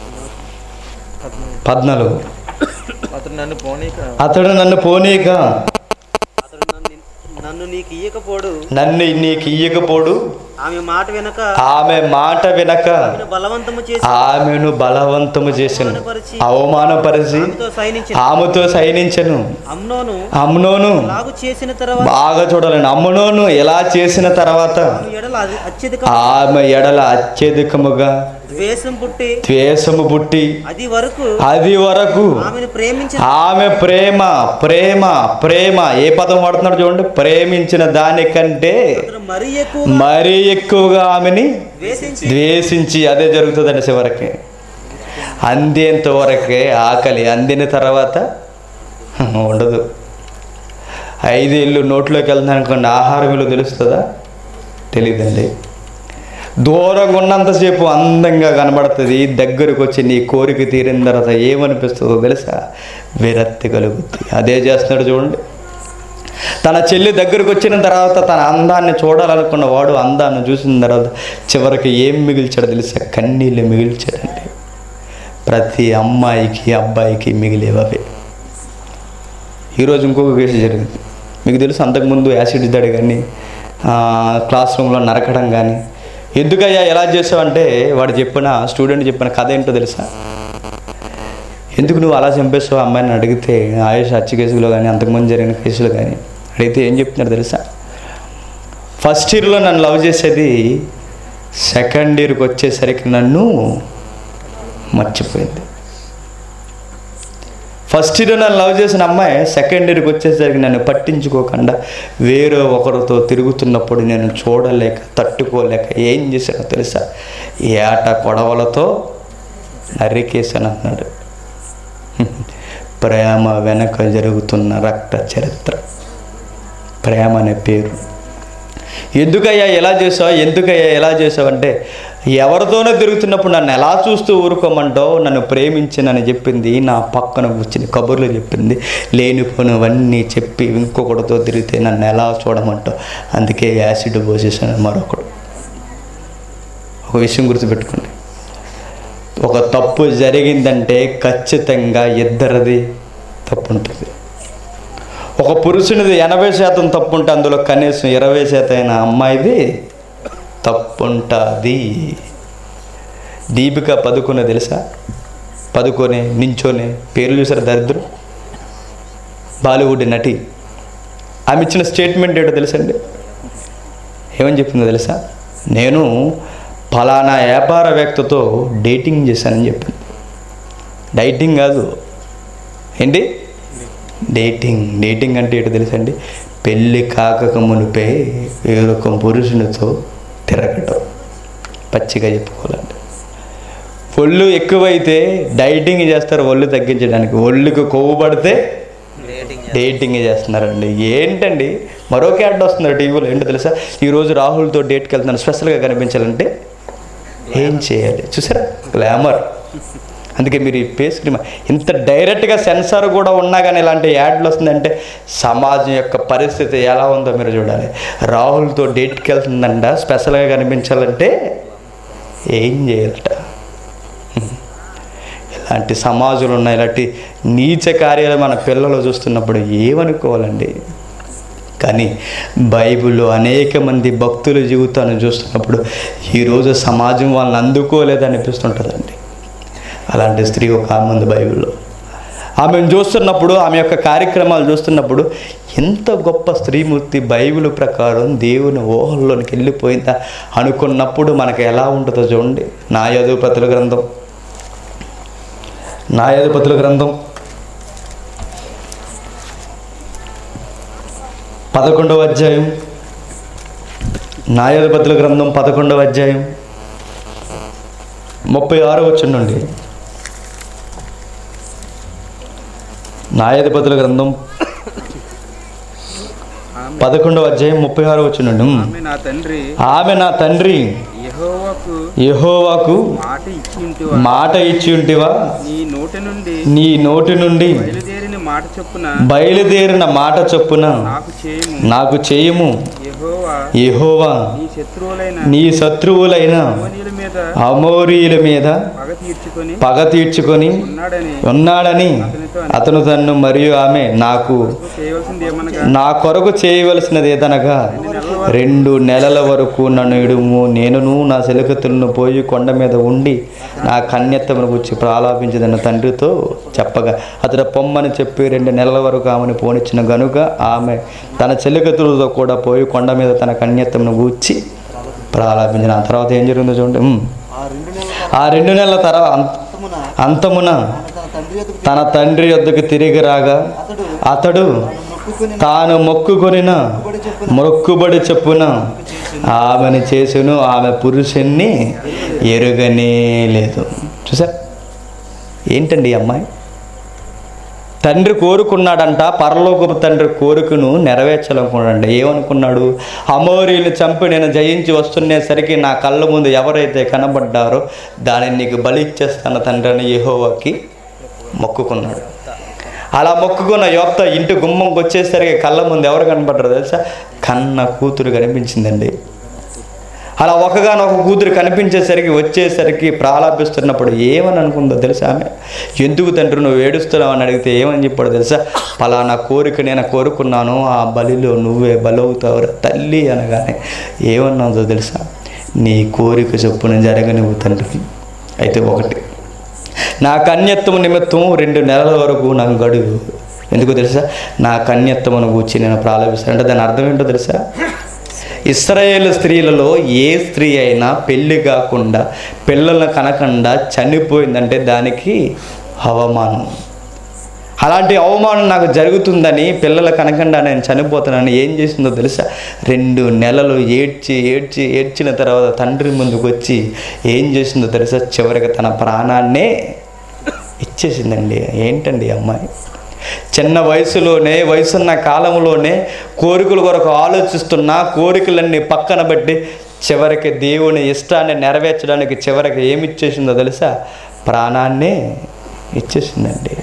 పద్నాలుగు అతడు నన్ను పోనీక అతడు నన్ను పోనీక అతడు నన్ను నన్ను నీకు ఇయ్యకపోడు నన్ను నీకు ఇయ్యకపోడు ఆమె మాట వెనక ఆమె మాట వినక ఆమెను బలవంతము చేసి ఆమెను బలవంతము చేసెను అవమానపరిచి ఆమెతో సైనించిన ఆమెతో సైనించను అమ్నోను అమ్నోను లాగు చేసిన తర్వాత బాగా చూడాలండి అమ్నోను ఎలా చేసిన తర్వాత ఆమె ఎడల అది అత్యధిక ఆమె ఎడల అత్యధికముగా ద్వేషం పుట్టి ద్వేషము పుట్టి అది వరకు అది వరకు ఆమెను ప్రేమించిన ఆమె ప్రేమ ప్రేమ ప్రేమ ఏ పదం వాడుతున్నాడు చూడండి ప్రేమించిన దానికంటే అతడు మరీ ఎక్కువ మరీ ఎక్కువగా ఆమెని ద్వేషించి ద్వేషించి అదే జరుగుతుందండి చివరికి అందేంత వరకే ఆకలి అందిన తర్వాత ఉండదు ఐదేళ్ళు నోట్లోకి వెళ్తాను అనుకోండి ఆహారం విలువ తెలుస్తుందా తెలియదండి దూరంగా ఉన్నంతసేపు అందంగా కనబడుతుంది దగ్గరకు వచ్చి నీ కోరిక తీరిన తర్వాత ఏమనిపిస్తుందో తెలుసా విరక్తి కలుగుతుంది అదే చేస్తున్నాడు చూడండి తన చెల్లి దగ్గరకు వచ్చిన తర్వాత తన అందాన్ని చూడాలనుకున్న వాడు అందాన్ని చూసిన తర్వాత చివరికి ఏం మిగిల్చాడో తెలుసా కన్నీళ్ళు మిగిల్చాడండి ప్రతి అమ్మాయికి అబ్బాయికి మిగిలేవి అవే ఈరోజు ఇంకొక కేసు జరిగింది మీకు తెలుసు అంతకుముందు యాసిడ్ దాడి కానీ క్లాస్ రూమ్లో నరకడం కానీ ఎందుకయ్యా ఎలా చేసావంటే వాడు చెప్పిన స్టూడెంట్ చెప్పిన కథ ఏంటో తెలుసా ఎందుకు నువ్వు అలా చంపేస్తావు అమ్మాయిని అడిగితే ఆయుష్ హత్య కేసులో కానీ అంతకుముందు జరిగిన కేసులు కానీ అడిగితే ఏం చెప్తున్నాడు తెలుసా ఫస్ట్ ఇయర్లో నన్ను లవ్ చేసేది సెకండ్ ఇయర్కి వచ్చేసరికి నన్ను మర్చిపోయింది ఫస్ట్ ఇయర్ నన్ను లవ్ చేసిన అమ్మాయి సెకండ్ ఇయర్కి వచ్చేసరికి నన్ను పట్టించుకోకుండా వేరే ఒకరితో తిరుగుతున్నప్పుడు నేను చూడలేక తట్టుకోలేక ఏం చేశానో తెలుసా ఏట కొడవలతో నరికేశాను అన్నాడు ప్రేమ వెనక జరుగుతున్న రక్త చరిత్ర ప్రేమ అనే పేరు ఎందుకయ్యా ఎలా చేసావు ఎందుకయ్యా ఎలా చేసావు అంటే ఎవరితోనో తిరుగుతున్నప్పుడు నన్ను ఎలా చూస్తూ ఊరుకోమంటావు నన్ను ప్రేమించినని చెప్పింది నా పక్కన కూర్చుని కబుర్లు చెప్పింది లేనిపోనివన్నీ చెప్పి ఇంకొకటితో తిరిగితే నన్ను ఎలా చూడమంటావు అందుకే యాసిడ్ పోసేసాను మరొకడు ఒక విషయం గుర్తుపెట్టుకోండి ఒక తప్పు జరిగిందంటే ఖచ్చితంగా ఇద్దరిది తప్పు ఉంటుంది ఒక పురుషునిది ఎనభై శాతం తప్పు ఉంటే అందులో కనీసం ఇరవై శాతం అయిన అమ్మాయిది తప్పుంటుంది దీపిక పదుకునే తెలుసా పదుకొని నించోనే పేర్లు చూసారు దరిద్రం బాలీవుడ్ నటి ఆమె ఇచ్చిన స్టేట్మెంట్ ఏంటో తెలుసండి ఏమని చెప్పిందో తెలుసా నేను ఫలానా వ్యాపారవేత్తతో డేటింగ్ చేశానని చెప్పింది డైటింగ్ కాదు ఏంటి డేటింగ్ డేటింగ్ అంటే ఏంటో తెలుసండి పెళ్ళి కాకక మునిపే వేరొక పురుషునితో తిరగటం పచ్చిగా చెప్పుకోవాలంటే ఒళ్ళు ఎక్కువైతే డైటింగ్ చేస్తారు ఒళ్ళు తగ్గించడానికి ఒళ్ళుకి కొవ్వు పడితే డేటింగ్ చేస్తున్నారండి ఏంటండి మరో క్యాడ్ వస్తున్నారు టీవీలో ఏంటో తెలుసా ఈరోజు రాహుల్తో డేట్కి వెళ్తున్నాను స్పెషల్గా కనిపించాలంటే ఏం చేయాలి చూసారా గ్లామర్ అందుకే మీరు ఈ ఫేస్ క్రీమ్ ఇంత డైరెక్ట్గా సెన్సార్ కూడా ఉన్నా కానీ ఇలాంటి యాడ్లు వస్తుందంటే సమాజం యొక్క పరిస్థితి ఎలా ఉందో మీరు చూడాలి రాహుల్తో డేట్కి వెళ్తుందంట స్పెషల్గా కనిపించాలంటే ఏం చేయాలట ఇలాంటి సమాజంలో ఉన్న ఇలాంటి నీచ కార్యాలు మన పిల్లలు చూస్తున్నప్పుడు ఏమనుకోవాలండి కానీ బైబిల్లో అనేక మంది భక్తుల జీవితాన్ని చూస్తున్నప్పుడు ఈరోజు సమాజం వాళ్ళని అందుకోలేదనిపిస్తుంటుందండి అలాంటి స్త్రీ ఒక ఆమె ఉంది బైబిల్లో ఆమెను చూస్తున్నప్పుడు ఆమె యొక్క కార్యక్రమాలు చూస్తున్నప్పుడు ఎంత గొప్ప స్త్రీమూర్తి బైబిల్ ప్రకారం దేవుని ఊహల్లోనికి వెళ్ళిపోయిందా అనుకున్నప్పుడు మనకు ఎలా ఉంటుందో చూడండి నా యదుపతుల గ్రంథం న్యాయాధిపతుల గ్రంథం పదకొండవ అధ్యాయం న్యాయాధిపతుల గ్రంథం పదకొండవ అధ్యాయం ముప్పై ఆరు వచ్చిండండి న్యాయాధిపతుల గ్రంథం పదకొండవ అధ్యాయం ముప్పై ఆరు వచ్చిండండి ఆమె నా తండ్రి ఆమె నా తండ్రి యెహోవాకు యెహోవాకు మాట ఇచ్చి ఉంటివా మాట ఇచ్చి ఉంటివా నీ నోటి నుండి నీ నోటి నుండి బయలుదేరిన మాట చొప్పున బయలుదేరిన మాట చొప్పున నాకు చేయము నాకు చేయము యెహోవా యెహోవా నీ శత్రువులైన నీ శత్రువులైన అమోనీయుల మీద అమోరీయుల మీద పగ తీర్చుకొని పగ తీర్చుకొని ఉన్నాడని ఉన్నాడని అతను తన్ను మరియు ఆమె నాకు చేయవలసింది ఏమనగా నా కొరకు చేయవలసినది ఏదనగా రెండు నెలల వరకు నన్ను ఇడుము నేనును నా సెలకతులను పోయి కొండ మీద ఉండి నా కన్యత్తమును గుచ్చి ప్రాలాపించదన్న తండ్రితో చెప్పగా అతడు పొమ్మని చెప్పి రెండు నెలల వరకు ఆమెను పోనిచ్చిన గనుక ఆమె తన చెలికతులతో కూడా పోయి కొండ మీద తన కన్యత్తమును గూర్చి ప్రాలాపించిన ఆ తర్వాత ఏం జరిగిందో చూడండి ఉమ్. ఆ రెండు నెలల ఆ రెండు నెలల తర్వాత అంతమున అంతమున తన తండ్రి ఎదుగు తన తండ్రి వద్దకు తిరిగి రాగా అతడు మొక్కుకొని తాను మొక్కుకొనిన మొక్కుబడి చెప్పున ఆమెను చేసును ఆమె పురుషుణ్ణి ఎరుగనే లేదు చూసా ఏంటండి ఈ అమ్మాయి తండ్రి కోరుకున్నాడంట పరలోకపు తండ్రి కోరికను నెరవేర్చాలనుకున్నాడంట ఏమనుకున్నాడు అమోరీని చంపి నేను జయించి వస్తున్నేసరికి నా కళ్ళ ముందు ఎవరైతే కనబడ్డారో దానిని నీకు బలి ఇచ్చేస్తాను తండ్రి అని యెహోవాకి మొక్కుకున్నాడు అలా మొక్కుకున్న యోక్త ఇంటి గుమ్మంకి వచ్చేసరికి కళ్ళ ముందు ఎవరు కనబడ్డారో తెలుసా కన్న కూతురు కనిపించిందండి అలా ఒకగానొక కూతురు కనిపించేసరికి వచ్చేసరికి ప్రాలాపిస్తున్నప్పుడు ఏమని అనుకుందో తెలుసా ఆమె ఎందుకు తండ్రి నువ్వు ఏడుస్తున్నావు అని అడిగితే ఏమని చెప్పాడు తెలుసా పలానా కోరిక నేను కోరుకున్నాను ఆ బలిలో నువ్వే బలవుతావురా తల్లి అనగానే ఏమన్నాదో తెలుసా నీ కోరిక చొప్పున జరగనివ్వు తండ్రి అయితే ఒకటి నా కన్యత్వము నిమిత్తం రెండు నెలల వరకు నాకు గడువు ఎందుకు తెలుసా నా కన్యత్వమును కూర్చి నేను ప్రారంభిస్తాను అంటే దాని అర్థం ఏంటో తెలుసా ఇస్రాయేల్ స్త్రీలలో ఏ స్త్రీ అయినా పెళ్లి కాకుండా పిల్లలను కనకుండా చనిపోయిందంటే దానికి అవమానం అలాంటి అవమానం నాకు జరుగుతుందని పిల్లల కనకుండా నేను చనిపోతానని ఏం చేసిందో తెలుసా రెండు నెలలు ఏడ్చి ఏడ్చి ఏడ్చిన తర్వాత తండ్రి ముందుకు వచ్చి ఏం చేసిందో తెలుసా చివరికి తన ప్రాణాన్నే ఇచ్చేసిందండి ఏంటండి ఈ అమ్మాయి చిన్న వయసులోనే వయసున్న కాలంలోనే కోరికల కొరకు ఆలోచిస్తున్న కోరికలన్నీ పక్కన పెట్టి చివరికి దేవుని ఇష్టాన్ని నెరవేర్చడానికి చివరికి ఏమి ఇచ్చేసిందో తెలుసా ప్రాణాన్నే ఇచ్చేసిందండి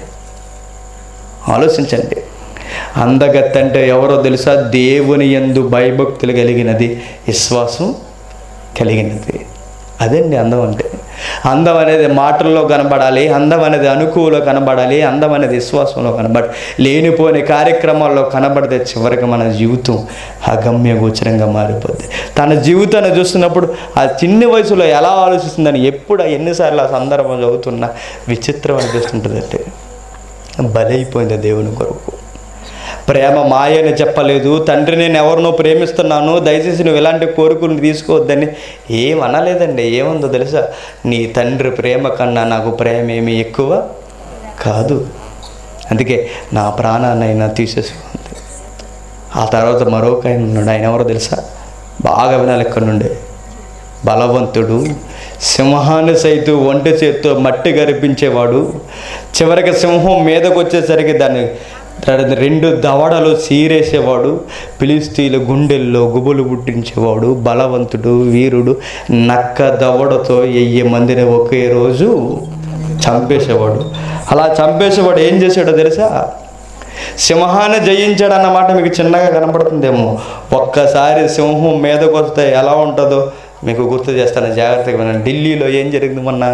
ఆలోచించండి అందగత్త అంటే ఎవరో తెలుసా దేవుని యందు భయభక్తులు కలిగినది విశ్వాసం కలిగినది అదండి అందం అంటే అందం అనేది మాటల్లో కనబడాలి అందం అనేది అనుకువలో కనబడాలి అందం అనేది విశ్వాసంలో కనబడాలి లేనిపోని కార్యక్రమాల్లో కనబడితే చివరికి మన జీవితం అగమ్య గోచరంగా మారిపోద్ది తన జీవితాన్ని చూస్తున్నప్పుడు ఆ చిన్న వయసులో ఎలా ఆలోచిస్తుందని ఎప్పుడు ఎన్నిసార్లు ఆ సందర్భం చదువుతున్నా విచిత్రం అనిపిస్తుంటుందంటే బలైపోయింది దేవుని కొరకు ప్రేమ మాయని చెప్పలేదు తండ్రి నేను ఎవరినో ప్రేమిస్తున్నాను దయచేసి నువ్వు ఇలాంటి కోరికలు తీసుకోవద్దని ఏం అనలేదండి ఏముందో తెలుసా నీ తండ్రి ప్రేమ కన్నా నాకు ప్రేమ ఏమి ఎక్కువ కాదు అందుకే నా ప్రాణాన్నైనా తీసేసుకుంది ఆ తర్వాత మరొక ఆయన ఉన్నాడు ఆయన ఎవరో తెలుసా బాగా వినాలి ఇక్కడ నుండే బలవంతుడు సింహాన్ని సైతం ఒంటి చేత్తో మట్టి గరిపించేవాడు చివరికి సింహం మీదకు వచ్చేసరికి దాన్ని దాని రెండు దవడలు సీరేసేవాడు పిలిస్తీల గుండెల్లో గుబులు పుట్టించేవాడు బలవంతుడు వీరుడు నక్క దవడతో వెయ్యి మందిని ఒకే రోజు చంపేసేవాడు అలా చంపేసేవాడు ఏం చేశాడో తెలుసా సింహాన్ని జయించాడు అన్నమాట మీకు చిన్నగా కనపడుతుందేమో ఒక్కసారి సింహం మీదకు వస్తే ఎలా ఉంటుందో మీకు గుర్తు చేస్తాను జాగ్రత్తగా వినండి ఢిల్లీలో ఏం జరిగింది మొన్న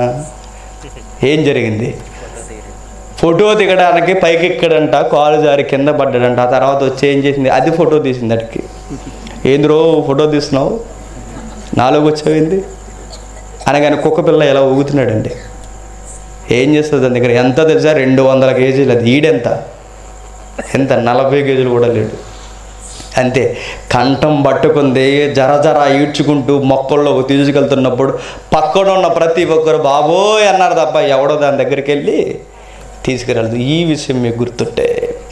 ఏం జరిగింది ఫోటో దిగడానికి పైకి ఎక్కడంట కాలు జారి కింద పడ్డాడంట ఆ తర్వాత వచ్చి ఏం చేసింది అది ఫోటో తీసింది అడికి ఏంద్రో ఫోటో తీస్తున్నావు నాలుగు వచ్చేవింది అనగానే కుక్క పిల్ల ఎలా ఊగుతున్నాడండి ఏం చేస్తుంది దాని దగ్గర ఎంత తెలుసా రెండు వందల కేజీలు అది ఈడెంత ఎంత నలభై కేజీలు కూడా లేడు అంతే కంఠం పట్టుకుంది జర జర ఈడ్చుకుంటూ మొక్కల్లోకి తీసుకెళ్తున్నప్పుడు పక్కన ఉన్న ప్రతి ఒక్కరు బాబోయ్ అన్నారు తప్ప ఎవడో దాని దగ్గరికి వెళ్ళి తీసుకురాలేదు ఈ విషయం మీకు గుర్తుంటే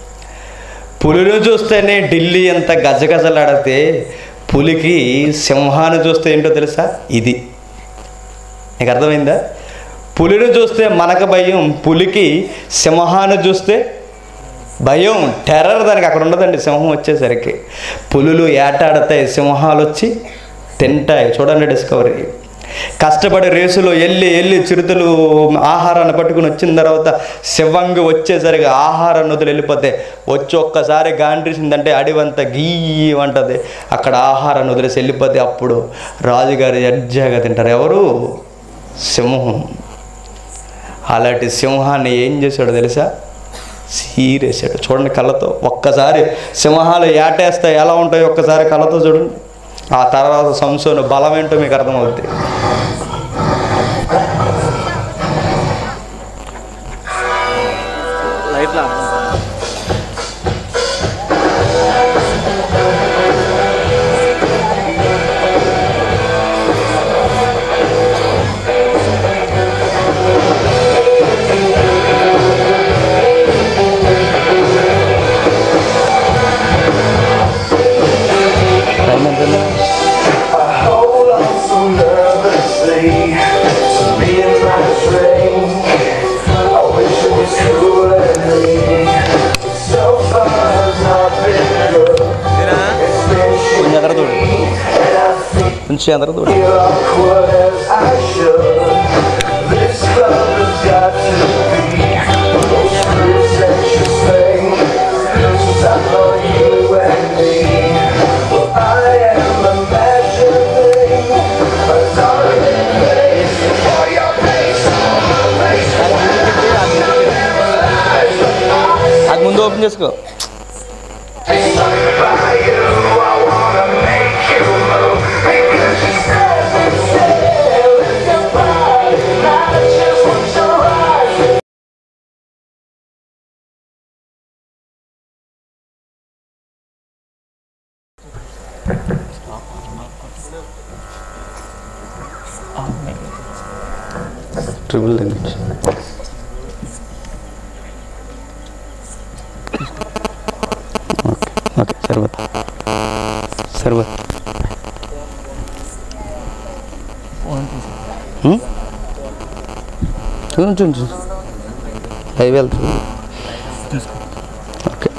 పులిని చూస్తేనే ఢిల్లీ ఎంత గజగజలాడితే పులికి సింహాన్ని చూస్తే ఏంటో తెలుసా ఇది నీకు అర్థమైందా పులిని చూస్తే మనకు భయం పులికి సింహాన్ని చూస్తే భయం టెర్రర్ దానికి అక్కడ ఉండదండి సింహం వచ్చేసరికి పులులు ఏటాడతాయి సింహాలు వచ్చి తింటాయి చూడండి డిస్కవరీ కష్టపడి రేసులో వెళ్ళి వెళ్ళి చిరుతలు ఆహారాన్ని పట్టుకుని వచ్చిన తర్వాత శివంగి వచ్చేసరికి ఆహారాన్ని వదిలి వెళ్ళిపోతే వచ్చి ఒక్కసారి గాండ్రిసిందంటే అడివంతా గీయమంటది అక్కడ ఆహారాన్ని వదిలేసి వెళ్ళిపోతే అప్పుడు రాజుగారి ఎడ్జాగా తింటారు ఎవరు సింహం అలాంటి సింహాన్ని ఏం చేశాడో తెలుసా సీరేసాడు చూడండి కళ్ళతో ఒక్కసారి సింహాలు ఏటేస్తే ఎలా ఉంటాయో ఒక్కసారి కళ్ళతో చూడండి ఆ తర్వాత సంసోను బలం ఏంటో మీకు అర్థమవుద్ది లైట్లా Hold on so nervously to be in my train. I wish it was cool and leaving. So far has not been good. It's been shit కొంచెం ఎదర చూడు and I feel కొంచెం ఎదర చూడు awkward as I should. This love has got to be the most pretentious thing since I know you and me. Well, I am imagining a darling place for your face on my face. అది ముందు ఓపెన్ చేసుకో By you, I wanna make you move because you said you said with your body, I just want to rise. Triple దగ్గర ఓకే ఓకే సరిపోతా సరిపోతా చూడండి చూడండి అవి వెళ్తుంది ఓకే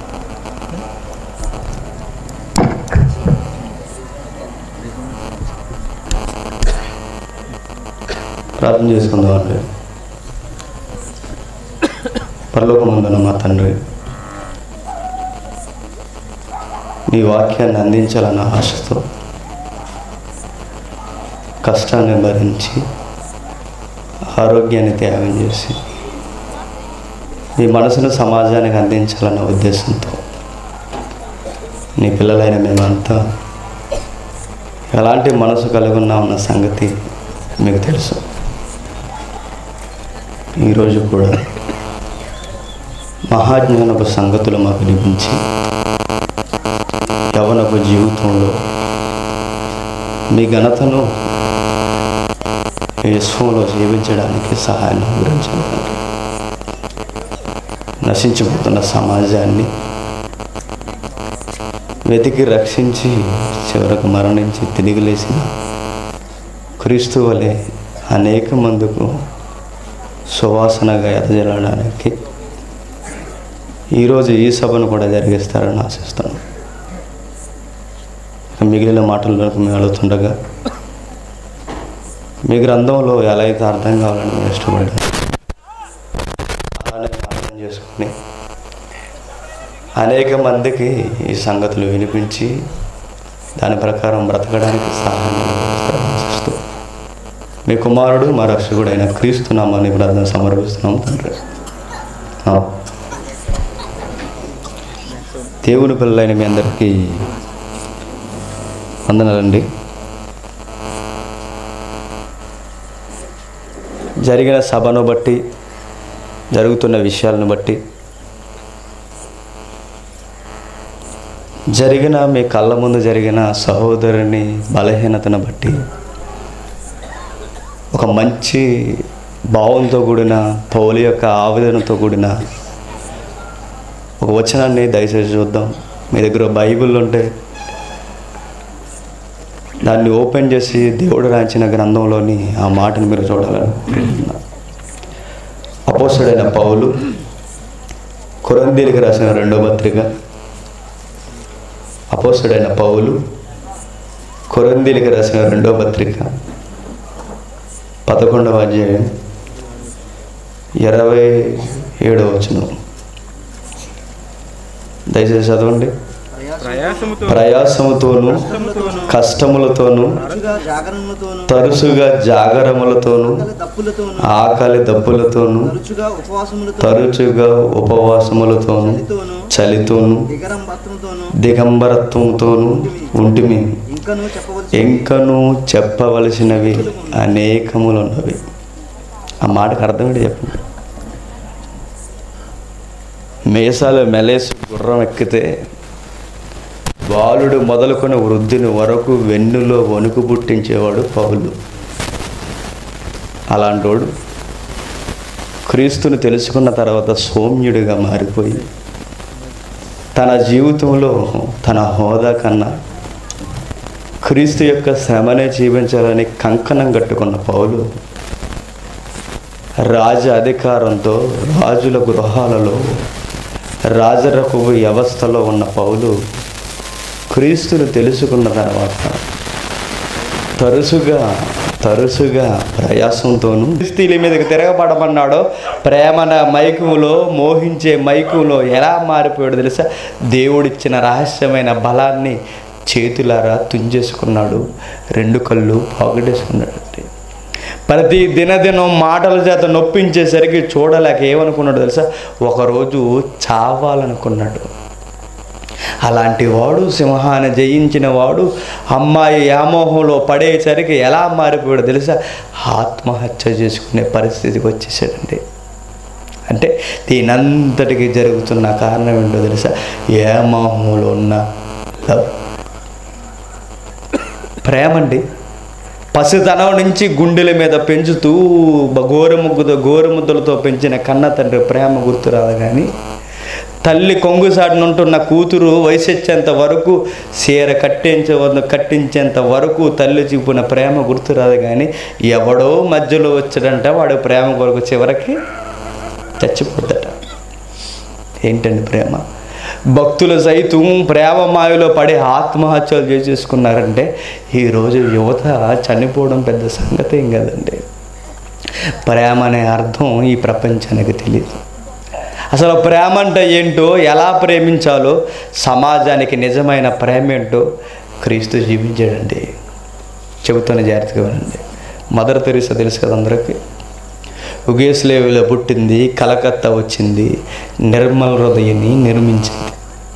ప్రార్థన చేసుకుందాం అండి పరలోకమందున మా తండ్రి నీ వాక్యాన్ని అందించాలన్న ఆశతో కష్టాన్ని భరించి ఆరోగ్యాన్ని త్యాగం చేసి మీ మనసును సమాజానికి అందించాలన్న ఉద్దేశంతో నీ పిల్లలైన మేమంతా ఎలాంటి మనసు కలిగి ఉన్నామన్న సంగతి మీకు తెలుసు ఈరోజు కూడా మహాజ్ఞానపు సంగతులు మాకు వినిపించి యవనపు జీవితంలో మీ ఘనతను ఈ విశ్వంలో జీవించడానికి సహాయం గురించాను తండ్రి నశించిపోతున్న సమాజాన్ని వెతికి రక్షించి చివరకు మరణించి తిరిగి లేచిన క్రీస్తు వలె అనేక మందుకు సువాసనగా ఎదజల్లడానికి ఈరోజు ఈ సభను కూడా జరిగిస్తారని ఆశిస్తాను ఇక మిగిలిన మాటల్లోకి మేము వెళుతుండగా మీ గ్రంథంలో ఎలా అయితే అర్థం కావాలని మీరు ఇష్టపడ్డారు అలానే అర్థం చేసుకుని అనేక మందికి ఈ సంగతులు వినిపించి దాని ప్రకారం బ్రతకడానికి సహాయం చేస్తారని ఆశిస్తూ మీ కుమారుడు మా రక్షకుడు అయిన క్రీస్తున్నామని ప్రార్థన సమర్పిస్తున్నాం తండ్రి ఆ. దేవుని పిల్లలైన మీ అందరికీ వందనాలండి జరిగిన సభను బట్టి జరుగుతున్న విషయాలను బట్టి జరిగిన మీ కళ్ళ ముందు జరిగిన సహోదరుని బలహీనతను బట్టి ఒక మంచి భావంతో కూడిన పౌలు యొక్క ఆవేదనతో కూడిన ఒక వచనాన్ని దయచేసి చూద్దాం మీ దగ్గర బైబిల్ ఉంటే దాన్ని ఓపెన్ చేసి దేవుడు రాయించిన గ్రంథంలోని ఆ మాటను మీరు చూడాలనుకుంటున్నా అపోసుడైన పౌలు కొరందీలకు రాసిన రెండో పత్రిక అపోసుడైన పౌలు కొరందీలకు రాసిన రెండో పత్రిక పదకొండవ అధ్యాయం ఇరవై ఏడవ వచనం దయచేసి చదవండి ప్రయాసముతో ప్రయాసముతోను కష్టముతోను కష్టములతోను తరచుగా జాగరణలతోనూ తరచుగా జాగరములతోను ఆకలి దప్పులతోనూ ఆకలి దప్పులతోను తరచుగా ఉపవాసములతో తరచుగా ఉపవాసములతోను చలితోను దిగరంబత్వంతోనూ దిగంబరత్వంతోను ఉంటిమి ఇంకనూ చెప్పవలసి ఇంకను చెప్పవలసినవి అనేకములున్నవి ఆ మాటకు అర్థం ఏంటి చెప్పండి మేసాలు మెలేసి గుర్రం ఎక్కితే బాలుడు మొదలుకొని వృద్ధుని వరకు వెన్నులో వణుకు పుట్టించేవాడు పౌలు అలాంటోడు క్రీస్తుని తెలుసుకున్న తర్వాత సౌమ్యుడిగా మారిపోయి తన జీవితంలో తన హోదా కన్నా క్రీస్తు యొక్క శ్రమనే జీవించాలని కంకణం కట్టుకున్న పౌలు రాజ అధికారంతో రాజుల గృహాలలో రాజరకు వ్యవస్థలో ఉన్న పౌలు క్రీస్తును తెలుసుకున్న తర్వాత తరచుగా తరచుగా ప్రయాసంతోనూ క్రీస్తుల మీదకి తిరగబడమన్నాడో ప్రేమన మైకులో మోహించే మైకులో ఎలా మారిపోయాడు తెలుసా దేవుడిచ్చిన రహస్యమైన బలాన్ని చేతులారా తుంచేసుకున్నాడు రెండు కళ్ళు పాగడేసుకున్నాడంటే ప్రతి దినదినం మాటల చేత నొప్పించేసరికి చూడలేక ఏమనుకున్నాడు తెలుసా ఒకరోజు చావాలనుకున్నాడు అలాంటి వాడు సింహాన్ని జయించిన వాడు అమ్మాయి వ్యామోహంలో పడేసరికి ఎలా మారిపోయాడు తెలుసా ఆత్మహత్య చేసుకునే పరిస్థితికి వచ్చేసాడండి అంటే దీనంతటికి జరుగుతున్న కారణం ఏంటో తెలుసా వ్యామోహంలో ఉన్న లవ్ ప్రేమండి పసితనం నుంచి గుండెల మీద పెంచుతూ బ- గోరుముగ్గుతో గోరుముద్దలతో పెంచిన కన్న తండ్రి ప్రేమ గుర్తురాదు కానీ తల్లి కొంగుసాటునుంటున్న కూతురు వయసెచ్చేంత వరకు చీర కట్టించే కట్టించేంత వరకు తల్లి చూపిన ప్రేమ గుర్తురాదు కానీ ఎవడో మధ్యలో వచ్చాడంట వాడు ప్రేమ కొరకు చివరికి చచ్చిపోద్దట ఏంటండి ప్రేమ భక్తులు సైతం ప్రేమ మాయలో పడి ఆత్మహత్యలు చేసేసుకున్నారంటే ఈరోజు యువత చనిపోవడం పెద్ద సంగతి ఏం కదండి ప్రేమ అనే అర్థం ఈ ప్రపంచానికి తెలియదు అసలు ప్రేమ అంటే ఏంటో ఎలా ప్రేమించాలో సమాజానికి నిజమైన ప్రేమ ఏంటో క్రీస్తు జీవించాడండి చెబుతాను జాగ్రత్తగా వినండి మదర్ తెరీసా తెలుసు కదా అందరికీ ఉగేస్లేవిలో పుట్టింది కలకత్తా వచ్చింది నిర్మల హృదయని నిర్మించింది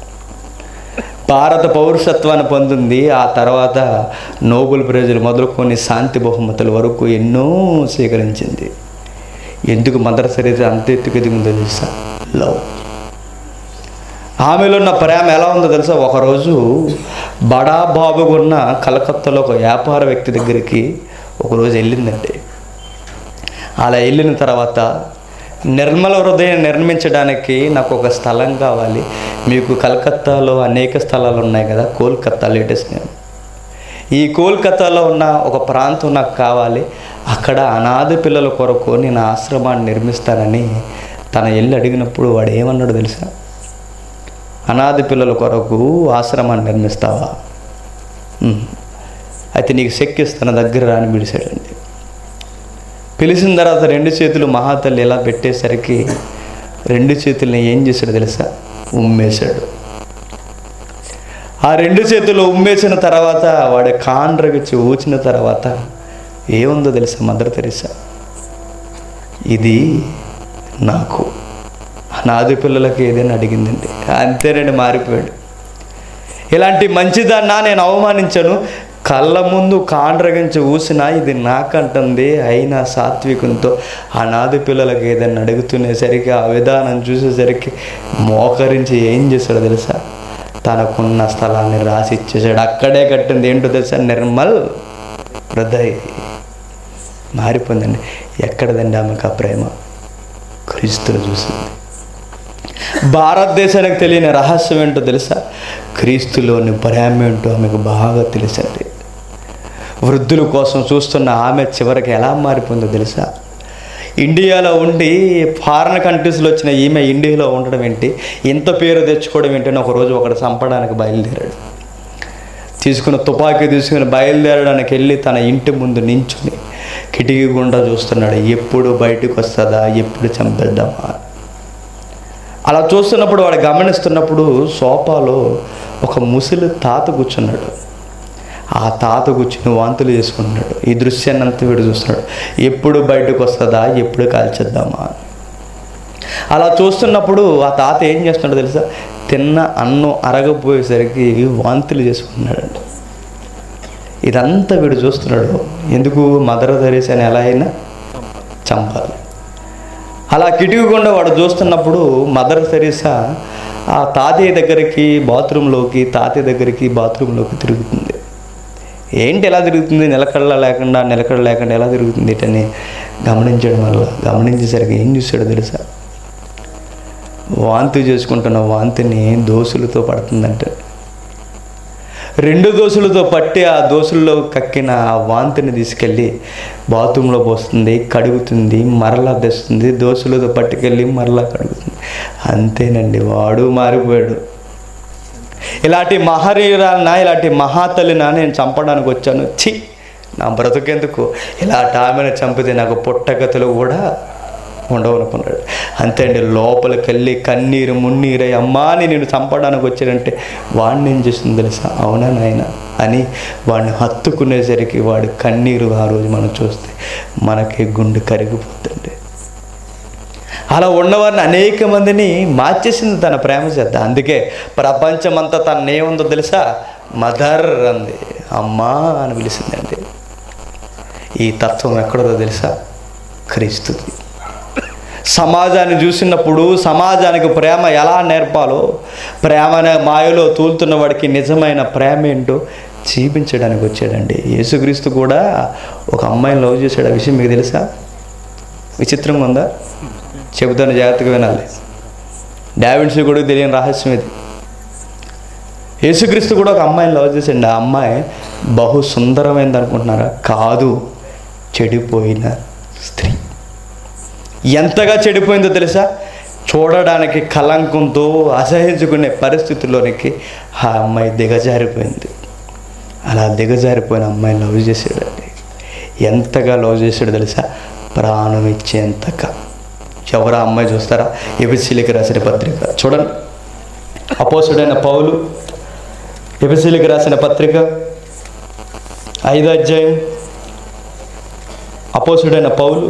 భారత పౌరసత్వాన్ని పొందింది ఆ తర్వాత నోబెల్ ప్రైజులు మొదలుకొని శాంతి బహుమతుల వరకు ఎన్నో స్వీకరించింది ఎందుకు మదర్ తెరీసా అంత ఎత్తుకు ఎదిగిందో తెలుసా లవ్ ఆమెలో ఉన్న ప్రేమ ఎలా ఉందో తెలుసా ఒకరోజు బడా బాబుగున్న కలకత్తాలో ఒక వ్యాపార వ్యక్తి దగ్గరికి ఒకరోజు వెళ్ళిందండి అలా వెళ్ళిన తర్వాత నిర్మల హృదయం నిర్మించడానికి నాకు ఒక స్థలం కావాలి మీకు కలకత్తాలో అనేక స్థలాలు ఉన్నాయి కదా కోల్కత్తా లేటెస్ట్ నేను ఈ కోల్కతాలో ఉన్న ఒక ప్రాంతం నాకు కావాలి అక్కడ అనాథ పిల్లల కొరకు నేను ఆశ్రమాన్ని నిర్మిస్తానని తన ఇల్లు అడిగినప్పుడు వాడు ఏమన్నాడు తెలుసా అనాథ పిల్లల కొరకు ఆశ్రమాన్ని నిర్మిస్తావా "ఉమ్. అయితే నీకు శక్తిస్తాన దగ్గర రాని పిలిచాడండి పిలిచిన తర్వాత రెండు చేతులు మహాతల్లి ఇలా పెట్టేసరికి రెండు చేతుల్ని ఏం చేశాడు తెలుసా ఉమ్మేశాడు ఆ రెండు చేతులు ఉమ్మేసిన తర్వాత వాడి కాండ్రగచ్చి ఊచిన తర్వాత ఏముందో తెలుసా మదర్ తెరిసా ఇది నాకు నాది పిల్లలకి ఏదైనా అడిగిందండి అంతేనండి మారిపోయాడు ఇలాంటి మంచిదన్నా నేను అవమానించను కళ్ళ ముందు కాండ్రగించి ఊసినా ఇది నాకంటుంది అయినా సాత్వికంతో ఆ నాది పిల్లలకి ఏదైనా అడుగుతునేసరికి ఆ విధానం చూసేసరికి మోకరించి ఏం చేశాడు తెలుసా తనకున్న స్థలాన్ని రాసి ఇచ్చేసాడు అక్కడే కట్టింది ఏంటో తెలుసా నిర్మల్ హృదయ్ మారిపోయిందండి ఎక్కడదండి ఆమెకు ఆ ప్రేమ క్రీస్తులు చూసింది భారతదేశానికి తెలియని రహస్యం ఏంటో తెలుసా క్రీస్తులోని ప్రేమ ఏంటో ఆమెకు బాగా తెలుసండి వృద్ధుల కోసం చూస్తున్న ఆమె చివరికి ఎలా మారిపోయిందో తెలుసా ఇండియాలో ఉండి ఫారిన్ కంట్రీస్లో వచ్చిన ఈమె ఇండియాలో ఉండడం ఏంటి ఇంత పేరు తెచ్చుకోవడం ఏంటని ఒకరోజు ఒకటి చంపడానికి బయలుదేరాడు తీసుకున్న తుపాకీ తీసుకుని బయలుదేరడానికి వెళ్ళి తన ఇంటి ముందు నించుని కిటికీ గుండా చూస్తున్నాడు ఎప్పుడు బయటకు వస్తుందా ఎప్పుడు చంపేద్దామా అలా చూస్తున్నప్పుడు వాడు గమనిస్తున్నప్పుడు సోఫాలో ఒక ముసలి తాత కూర్చున్నాడు ఆ తాత కూర్చుని వాంతులు చేసుకుంటున్నాడు ఈ దృశ్యాన్ని అంతా వీడు చూస్తున్నాడు ఎప్పుడు బయటకు వస్తుందా ఎప్పుడు కాల్చేద్దామా అలా చూస్తున్నప్పుడు ఆ తాత ఏం చేస్తున్నాడో తెలుసా తిన్న అన్నం అరగపోయేసరికి వాంతులు చేసుకుంటున్నాడంట ఇదంతా వీడు చూస్తున్నాడు ఎందుకు మదర్ తెరీసాని ఎలా అయినా చంపాలి అలా కిటికకుండా వాడు చూస్తున్నప్పుడు మదర్ తెరీసా ఆ తాతయ్య దగ్గరికి బాత్రూంలోకి తాతయ్య దగ్గరికి బాత్రూంలోకి తిరుగుతుంది ఏంటి ఎలా తిరుగుతుంది నిలకడ లేకుండా నిలకడ లేకుండా ఎలా తిరుగుతుంది ఇటని గమనించడం వల్ల గమనించేసరికి ఏం చూశాడో తెలుసా వాంతి చేసుకుంటున్న వాంతిని దోసులతో పడుతుందంట రెండు దోసులతో పట్టి ఆ దోసుల్లో కక్కిన ఆ వాంతిని తీసుకెళ్ళి బాత్రూంలో పోస్తుంది కడుగుతుంది మరలా తెస్తుంది దోసులతో పట్టుకెళ్ళి మరలా కడుగుతుంది అంతేనండి వాడు మారిపోయాడు ఇలాంటి మహరీరాలన ఇలాంటి మహాతల్లిన నేను చంపడానికి వచ్చాను చి నా బ్రతుకెందుకు ఇలాంటి ఆమెను చంపితే నాకు పుట్టగతులు కూడా ఉండవు అనుకున్నాడు అంతే అండి లోపలికి వెళ్ళి కన్నీరు మున్నీరై అమ్మాని నేను చంపడానికి వచ్చాడంటే వాడిని ఏం చేస్తుంది తెలుసా అవునా నాయన అని వాడిని హత్తుకునేసరికి వాడి కన్నీరు ఆ రోజు మనం చూస్తే మనకి గుండె కరిగిపోతుంది అలా ఉన్నవారిని అనేక మందిని మార్చేసింది తన ప్రేమ చేత అందుకే ప్రపంచమంతా తన ఏముందో తెలుసా మదర్ అంది అమ్మా అని పిలిచిందండి ఈ తత్వం ఎక్కడదో తెలుసా క్రీస్తుది సమాజాన్ని చూసినప్పుడు సమాజానికి ప్రేమ ఎలా నేర్పాలో ప్రేమ అనే మాయలో తూలుతున్న వాడికి నిజమైన ప్రేమ ఏంటో చూపించడానికి వచ్చాడండి యేసుక్రీస్తు కూడా ఒక అమ్మాయిని లవ్ చేశాడు ఆ విషయం మీకు తెలుసా విచిత్రంగా ఉందా చెబుతాను జాగ్రత్తగా వినాలి డావిడ్స్ కూడా తెలియని రహస్యం ఇది యేసుక్రీస్తు కూడా ఒక అమ్మాయిని లవ్ చేసిండు ఆ అమ్మాయి బహు సుందరమైంది అనుకుంటున్నారా కాదు చెడిపోయిన స్త్రీ ఎంతగా చెడిపోయిందో తెలుసా చూడడానికి కలంకంతో అసహించుకునే పరిస్థితుల్లోనికి ఆ అమ్మాయి దిగజారిపోయింది అలా దిగజారిపోయిన అమ్మాయిని లవ్ చేసాడండి ఎంతగా లవ్ చేశాడు తెలుసా ప్రాణం ఇచ్చేంతగా ఎవరు ఆ అమ్మాయి చూస్తారా ఎబిసిలికి రాసిన పత్రిక చూడండి అపోసుడైన పౌలు ఎబిసిలికి రాసిన పత్రిక ఐదో అధ్యాయం అపోసుడైన పౌలు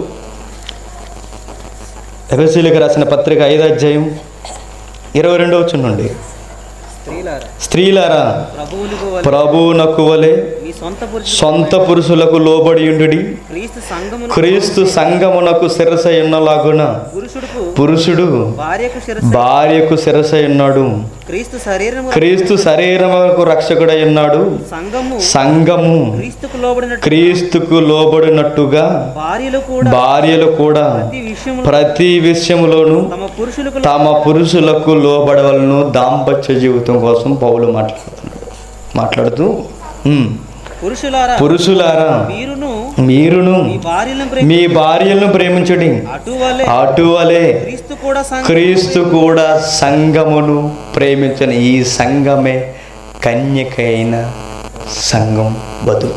ఎబిసిలికి రాసిన పత్రిక ఐదో అధ్యాయం ఇరవై రెండో నుండి స్త్రీలారా స్త్రీలారా ప్రభువులకు వలె ప్రభువునకు వలె మీ సొంత పురుషులు సొంత పురుషులకు లోబడియుండుడి క్రీస్తు సంఘమును క్రీస్తు సంగమునకు శిరస ఉన్నలాగున పురుషుడుకు పురుషుడు భార్యకు శిరస్సు భార్యకు శిరస ఉన్నాడు క్రీస్తు శరీరము క్రీస్తు శరీరములకు రక్షకుడై ఉన్నాడు సంఘము సంఘము క్రీస్తుకు లోబడినట్టు క్రీస్తుకు లోబడినట్టుగా భార్యలు కూడా భార్యలు కూడా ప్రతి విషయంలో ప్రతి విషయములోను తమ పురుషులకు తమ పురుషులకు లోబడవలను దాంపత్య జీవితం కోసం పౌలు మాట్లాడుతున్నాడు మాట్లాడుతూ "ఉమ్, పురుషులారా పురుషులారా మీరును మీరును మీ భార్యలను మీ ప్రేమి భార్యలను ప్రేమించడి అటువలే అటువలే క్రీస్తు కూడా సంఘ క్రీస్తు కూడా సంఘమును ప్రేమించిన ఈ సంఘమే కన్యకైన సంఘం బతుకు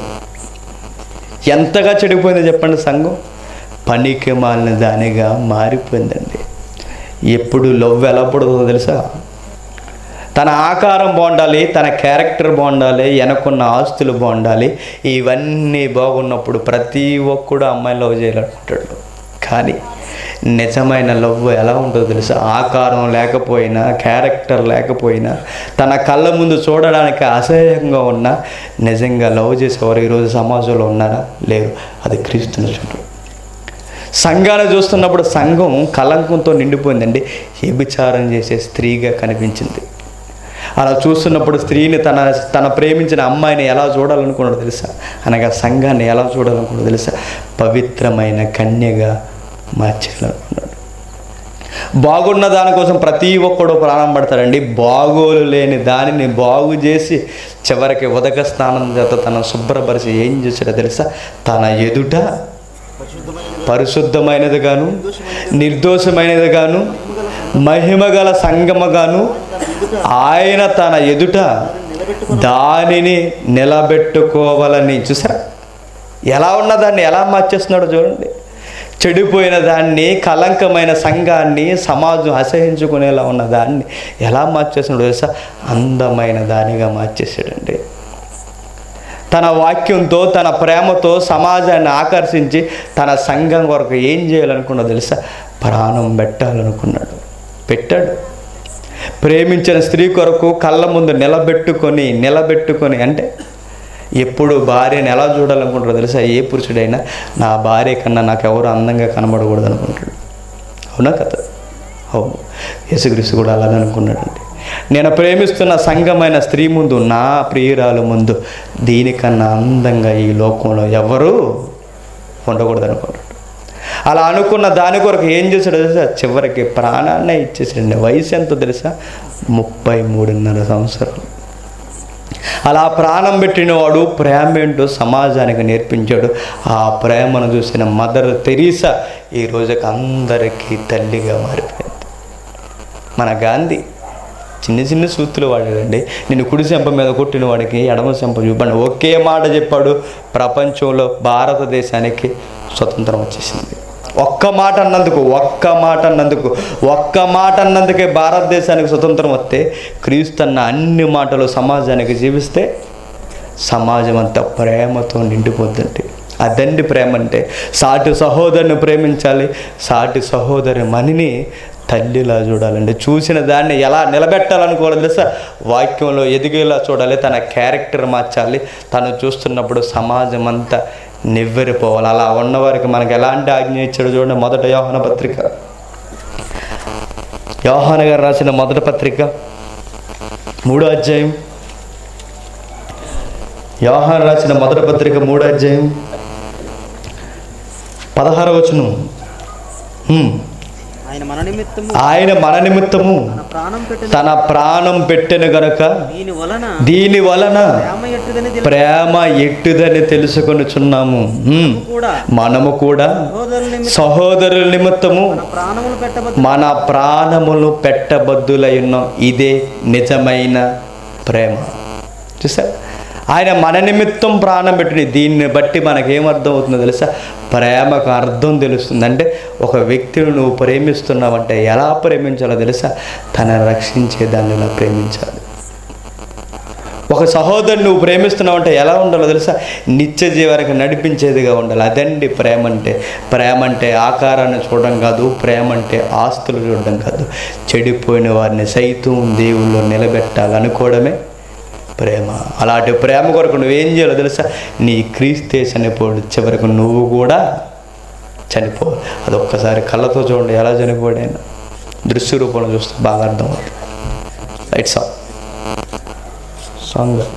ఎంతగా చెడిపోయిందో చెప్పండి సంఘం పనికి మాలిన దానిగా మారిపోయిందండి ఎప్పుడు లవ్ ఎలా పుడుతుందో తెలుసా తన ఆకారం బాగుండాలి తన క్యారెక్టర్ బాగుండాలి వెనకున్న ఆస్తులు బాగుండాలి ఇవన్నీ బాగున్నప్పుడు ప్రతి ఒక్కడు అమ్మాయిని లవ్ చేయాలనుకుంటాడు కానీ నిజమైన లవ్ ఎలా ఉంటుందో తెలుసా ఆకారం లేకపోయినా క్యారెక్టర్ లేకపోయినా తన కళ్ళ ముందు చూడడానికి అసహ్యంగా ఉన్న నిజంగా లవ్ చేసేవారు ఈరోజు సమాజంలో ఉన్నారా లేరు అది క్రీస్తుని చూడు సంఘాన్ని చూస్తున్నప్పుడు సంఘం కలంకంతో నిండిపోయిందండి వ్యభిచారం చేసే స్త్రీగా కనిపించింది అలా చూస్తున్నప్పుడు స్త్రీని తన తన ప్రేమించిన అమ్మాయిని ఎలా చూడాలనుకున్నాడో తెలుసా అనగా సంఘాన్ని ఎలా చూడాలనుకున్నాడో తెలుసా పవిత్రమైన కన్యగా మార్చేయాలనుకున్నాడు బాగున్న దానికోసం ప్రతి ఒక్కడు ప్రాణం పడతాడండి బాగోలు లేని దానిని బాగు చేసి చివరికి ఉదక స్నానం చేత తన శుభ్రపరిచి ఏం చేశాడో తెలుసా తన ఎదుట పరిశుద్ధమైనది గాను నిర్దోషమైనది గాను మహిమగల సంగమగాను ఆయన తన ఎదుట దానిని నిలబెట్టుకోవాలని చూసారా ఎలా ఉన్న దాన్ని ఎలా మార్చేస్తున్నాడో చూడండి చెడిపోయిన దాన్ని కలంకమైన సంఘాన్ని సమాజం అసహించుకునేలా ఉన్న దాన్ని ఎలా మార్చేస్తున్నాడో తెలుసా అందమైన దానిగా మార్చేసాడండి తన వాక్యంతో తన ప్రేమతో సమాజాన్ని ఆకర్షించి తన సంఘం కొరకు ఏం చేయాలనుకున్నాడో తెలుసా ప్రాణం పెట్టాలనుకున్నాడు పెట్టాడు ప్రేమించిన స్త్రీ కొరకు కళ్ళ ముందు నిలబెట్టుకొని నిలబెట్టుకొని అంటే ఎప్పుడు భార్యను ఎలా చూడాలనుకుంటారో తెలుసా ఏ పురుషుడైనా నా భార్య కన్నా నాకు ఎవరు అందంగా కనబడకూడదు అనుకుంటాడు అవునా కదా అవును యేసుక్రీస్తు కూడా అలానే అనుకున్నాడండి నేను ప్రేమిస్తున్న సంఘమైన స్త్రీ ముందు నా ప్రియురాలు ముందు దీనికన్నా అందంగా ఈ లోకంలో ఎవరు ఉండకూడదు అనుకున్నాడు అలా అనుకున్న దాని కొరకు ఏం చేశాడో తెలుసా చివరికి ప్రాణాన్నే ఇచ్చేసాడండి వయసు ఎంతో తెలుసా ముప్పై మూడున్నర సంవత్సరాలు అలా ప్రాణం పెట్టిన వాడు ప్రేమ ఏంటో సమాజానికి నేర్పించాడు ఆ ప్రేమను చూసిన మదర్ తెరీసా ఈ రోజుకి అందరికీ తల్లిగా మారిపోయింది మన గాంధీ చిన్న చిన్న సూత్తులు వాడాడండి నేను కుడి చెంప మీద కొట్టిన వాడికి ఎడమ చెంప చూపండి ఒకే మాట చెప్పాడు ప్రపంచంలో భారతదేశానికి స్వతంత్రం వచ్చేసింది ఒక్క మాట అన్నందుకు ఒక్క మాట అన్నందుకు ఒక్క మాట అన్నందుకే భారతదేశానికి స్వతంత్రం వస్తే క్రీస్తు అన్న అన్ని మాటలు సమాజానికి జీవిస్తే సమాజం అంతా ప్రేమతో నిండిపోతుంది అదండి ప్రేమ అంటే సాటి సహోదరుని ప్రేమించాలి సాటి సహోదరి మనిని తల్లిలా చూడాలండి చూసిన దాన్ని ఎలా నిలబెట్టాలనుకోవాలి తెలుసా వాక్యంలో ఎదిగేలా చూడాలి తన క్యారెక్టర్ మార్చాలి తను చూస్తున్నప్పుడు సమాజం అంతా నివ్వెరిపోవాలి అలా ఉన్నవారికి మనకు ఎలాంటి ఆజ్ఞ ఇచ్చాడు చూడండి మొదట యోహాన పత్రిక యోహాన గారు రాసిన మొదటి పత్రిక మూడో అధ్యాయం యోహాన రాసిన మొదటి పత్రిక మూడో అధ్యాయం పదహార వచనం హ్మ్. ఆయన మన నిమిత్తము ఆయన మన నిమిత్తము తన ప్రాణం పెట్టిన తన ప్రాణం పెట్టెను గనుక దీని వలన దీని వలన ప్రేమ ఎట్టుదని తెలుసు ప్రేమ ఎట్టుదని తెలుసుకొనుచున్నాము హ్మ్. కూడా మనము కూడా సహోదరుల నిమిత్తం సహోదరుల నిమిత్తము మన ప్రాణములు పెట్టబద్దు మన ప్రాణములు పెట్టబద్దులై ఉన్నాం ఇదే నిజమైన ప్రేమ చూసా ఆయన మన నిమిత్తం ప్రాణం పెట్టిన దీన్ని బట్టి మనకేమర్థం అవుతుందో తెలుసా ప్రేమకు అర్థం తెలుస్తుంది అంటే ఒక వ్యక్తిని నువ్వు ప్రేమిస్తున్నావంటే ఎలా ప్రేమించాలో తెలుసా తన రక్షించే దాన్ని ఇలా ప్రేమించాలి ఒక సహోదరుని నువ్వు ప్రేమిస్తున్నావంటే ఎలా ఉండాలో తెలుసా నిత్య జీవనకి నడిపించేదిగా ఉండాలి అదండి ప్రేమ అంటే ప్రేమ అంటే ఆకారాన్ని చూడడం కాదు ప్రేమ అంటే ఆస్తులు చూడడం కాదు చెడిపోయిన వారిని సైతం దేవుళ్ళు నిలబెట్టాలి అనుకోవడమే ప్రేమ అలాంటి ప్రేమ కొరకు నువ్వేం చేయాలో తెలుసా నీ క్రీస్తే చనిపోడు చివరకు నువ్వు కూడా చనిపో అది ఒక్కసారి కళ్ళతో చూడండి ఎలా చనిపోయాడు ఆయన దృశ్య రూపంలో చూస్తే బాగా అర్థం అవుతుంది రైట్ సాంగ్ సాంగ్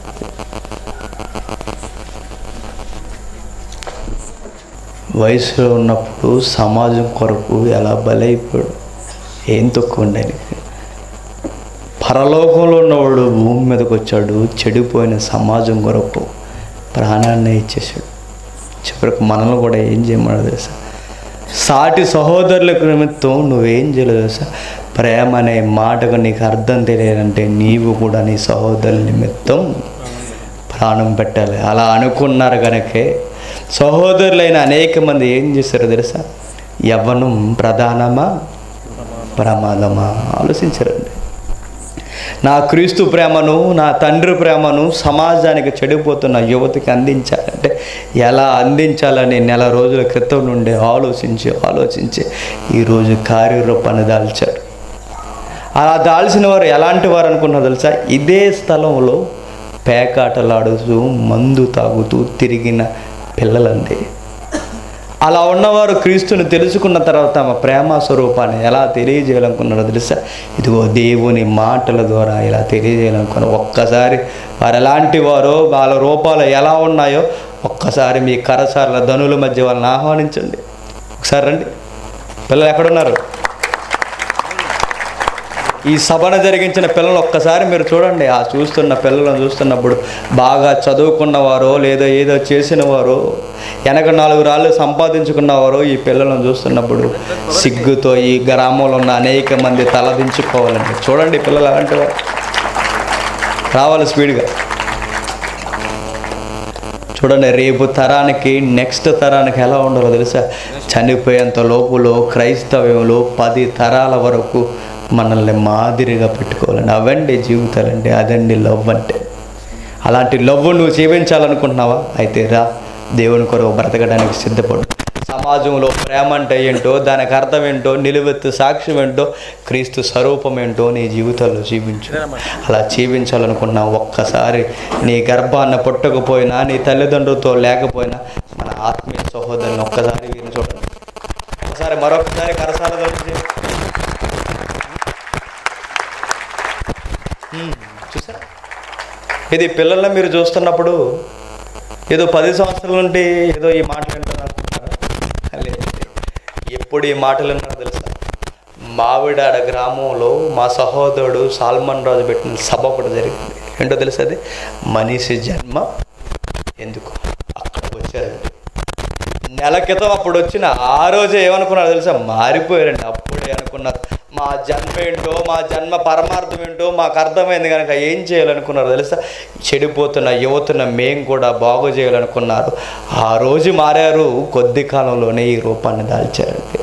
వయసులో ఉన్నప్పుడు సమాజం కొరకు ఎలా బలైపోయాడు ఏం తక్కువ ఉండే ఆయనకి పరలోకంలో ఉన్నవాడు భూమి మీదకి వచ్చాడు చెడిపోయిన సమాజం కొరకు ప్రాణాన్ని ఇచ్చేసాడు చివరికి మనల్ని కూడా ఏం చేయమన్నాడు తెలుసా సాటి సహోదరులకు నిమిత్తం నువ్వేం చేయలేదు తెలుసా ప్రేమ అనే మాటకు నీకు అర్థం తెలియాలంటే నీవు కూడా నీ సహోదరుల నిమిత్తం ప్రాణం పెట్టాలి అలా అనుకున్నారు కనుకే సహోదరులైన అనేక మంది ఏం చేశారో తెలుసా యవ్వనం ప్రధానమా ప్రమాదమా ఆలోచించారండి నా క్రీస్తు ప్రేమను నా తండ్రి ప్రేమను సమాజానికి చెడిపోతున్న యువతికి అందించాలంటే ఎలా అందించాలని నెల రోజుల క్రితం నుండి ఆలోచించి ఆలోచించి ఈరోజు కార్యరూపాన్ని దాల్చారు అలా దాల్చిన వారు ఎలాంటి వారు అనుకున్నారు తెలుసా ఇదే స్థలంలో పేకాటలాడుతూ మందు తాగుతూ తిరిగిన పిల్లలండి అలా ఉన్నవారు క్రీస్తుని తెలుసుకున్న తర్వాత తమ ప్రేమ స్వరూపాన్ని ఎలా తెలియజేయాలనుకున్నారో తెలుసా ఇదిగో దేవుని మాటల ద్వారా ఇలా తెలియజేయాలనుకున్న ఒక్కసారి వారు ఎలాంటి వారో వాళ్ళ రూపాలు ఎలా ఉన్నాయో ఒక్కసారి మీ కరసార్ల ధనుల మధ్య వాళ్ళని ఆహ్వానించండి ఒకసారి రండి పిల్లలు ఎక్కడున్నారు ఈ సభను జరిగించిన పిల్లలు ఒక్కసారి మీరు చూడండి ఆ చూస్తున్న పిల్లలను చూస్తున్నప్పుడు బాగా చదువుకున్నవారో లేదా ఏదో చేసిన వారో వెనక నాలుగు రాళ్ళు సంపాదించుకున్నవారో ఈ పిల్లలను చూస్తున్నప్పుడు సిగ్గుతో ఈ గ్రామంలో ఉన్న అనేక మంది తలదించుకోవాలండి చూడండి పిల్లలు అలాంటి వారు రావాలి స్పీడ్గా చూడండి రేపు తరానికి నెక్స్ట్ తరానికి ఎలా ఉండాలో తెలుసా చనిపోయేంత లోపులో క్రైస్తవ్యంలో పది తరాల వరకు మనల్ని మాదిరిగా పెట్టుకోవాలండి అవండి జీవితాలండి అదండి లవ్ అంటే అలాంటి లవ్ నువ్వు జీవించాలనుకుంటున్నావా అయితే రా దేవుని కొరకు బ్రతకడానికి సిద్ధపడు సమాజంలో ప్రేమ అంటే ఏంటో దానికి అర్థం ఏంటో నిలువెత్తు సాక్ష్యం ఏంటో క్రీస్తు స్వరూపం ఏంటో నీ జీవితంలో జీవించు అలా జీవించాలనుకున్నా ఒక్కసారి నీ గర్భాన్ని పుట్టకపోయినా నీ తల్లిదండ్రులతో లేకపోయినా మన ఆత్మీయ సహోదరుని ఒక్కసారి వీరిని చూడండి ఒకసారి మరొకసారి కరసాల ధరించి చూసారా ఇది పిల్లల్ని మీరు చూస్తున్నప్పుడు ఏదో పది సంవత్సరాల నుండి ఏదో ఈ మాటలు వింటారు అనుకుంటున్నారా లేదండి ఎప్పుడు ఈ మాటలు విన్నారో తెలుసా మావిడాడ గ్రామంలో మా సహోదరుడు సాల్మన్ రాజు పెట్టిన సభ ఒకటి జరిగింది ఏంటో తెలుసా అది మనిషి జన్మ ఎందుకు అక్కడికి వచ్చారండి నెల క్రితం అప్పుడు వచ్చిన ఆ రోజే ఏమనుకున్నారు తెలుసా మారిపోయారండి అప్పుడే అనుకున్నారు మా జన్మ ఏంటో మా జన్మ పరమార్థం ఏంటో మాకు అర్థమైంది కనుక ఏం చేయాలనుకున్నారు తెలుసా చెడిపోతున్న యువతున్న మేం కూడా బాగు చేయాలనుకున్నారు ఆ రోజు మారారు కొద్ది కాలంలోనే ఈ రూపాన్ని దాల్చారండి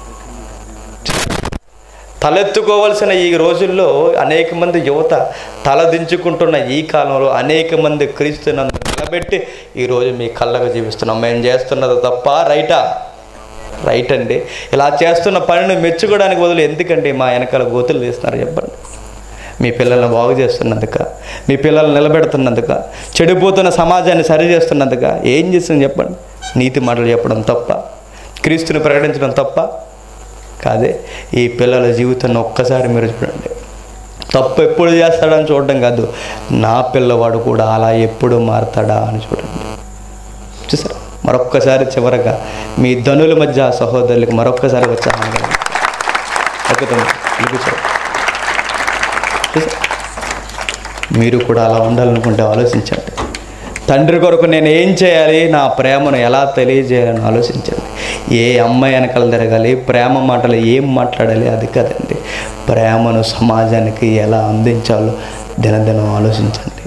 తలెత్తుకోవలసిన ఈ రోజుల్లో అనేక మంది యువత తలదించుకుంటున్న ఈ కాలంలో అనేక మంది క్రీస్తునందు నిలబెట్టి ఈరోజు మీ కళ్ళగా జీవిస్తున్నాం మేము చేస్తున్నది తప్ప రైటా రైట్ అండి ఇలా చేస్తున్న పనిని మెచ్చుకోవడానికి బదులు ఎందుకండి మా వెనకాల గోతులు తీస్తున్నారు చెప్పండి మీ పిల్లల్ని బాగు చేస్తున్నందుక మీ పిల్లల్ని నిలబెడుతున్నందుక చెడిపోతున్న సమాజాన్ని సరి చేస్తున్నందుక ఏం చేస్తుంది చెప్పండి నీతి మాటలు చెప్పడం తప్ప క్రీస్తుని ప్రకటించడం తప్ప కాదే ఈ పిల్లల జీవితాన్ని ఒక్కసారి మీరు చూడండి తప్పు ఎప్పుడు చేస్తాడని చూడడం కాదు నా పిల్లవాడు కూడా అలా ఎప్పుడు మారతాడా అని చూడండి చూసారా మరొక్కసారి చివరగా మీ ధనుల మధ్య ఆ సహోదరులకు మరొక్కసారి ఉత్సాహం కలిగింది అద్భుతం ఇది కూర్చోండి. చూసారా? మీరు కూడా అలా ఉండాలనుకుంటే ఆలోచించండి తండ్రి కొరకు నేను ఏం చేయాలి నా ప్రేమను ఎలా తెలియజేయాలని ఆలోచించండి ఏ అమ్మాయి వెనకాల తిరగాలి ప్రేమ మాటలు ఏం మాట్లాడాలి అది కదండి ప్రేమను సమాజానికి ఎలా అందించాలో దినదినం ఆలోచించండి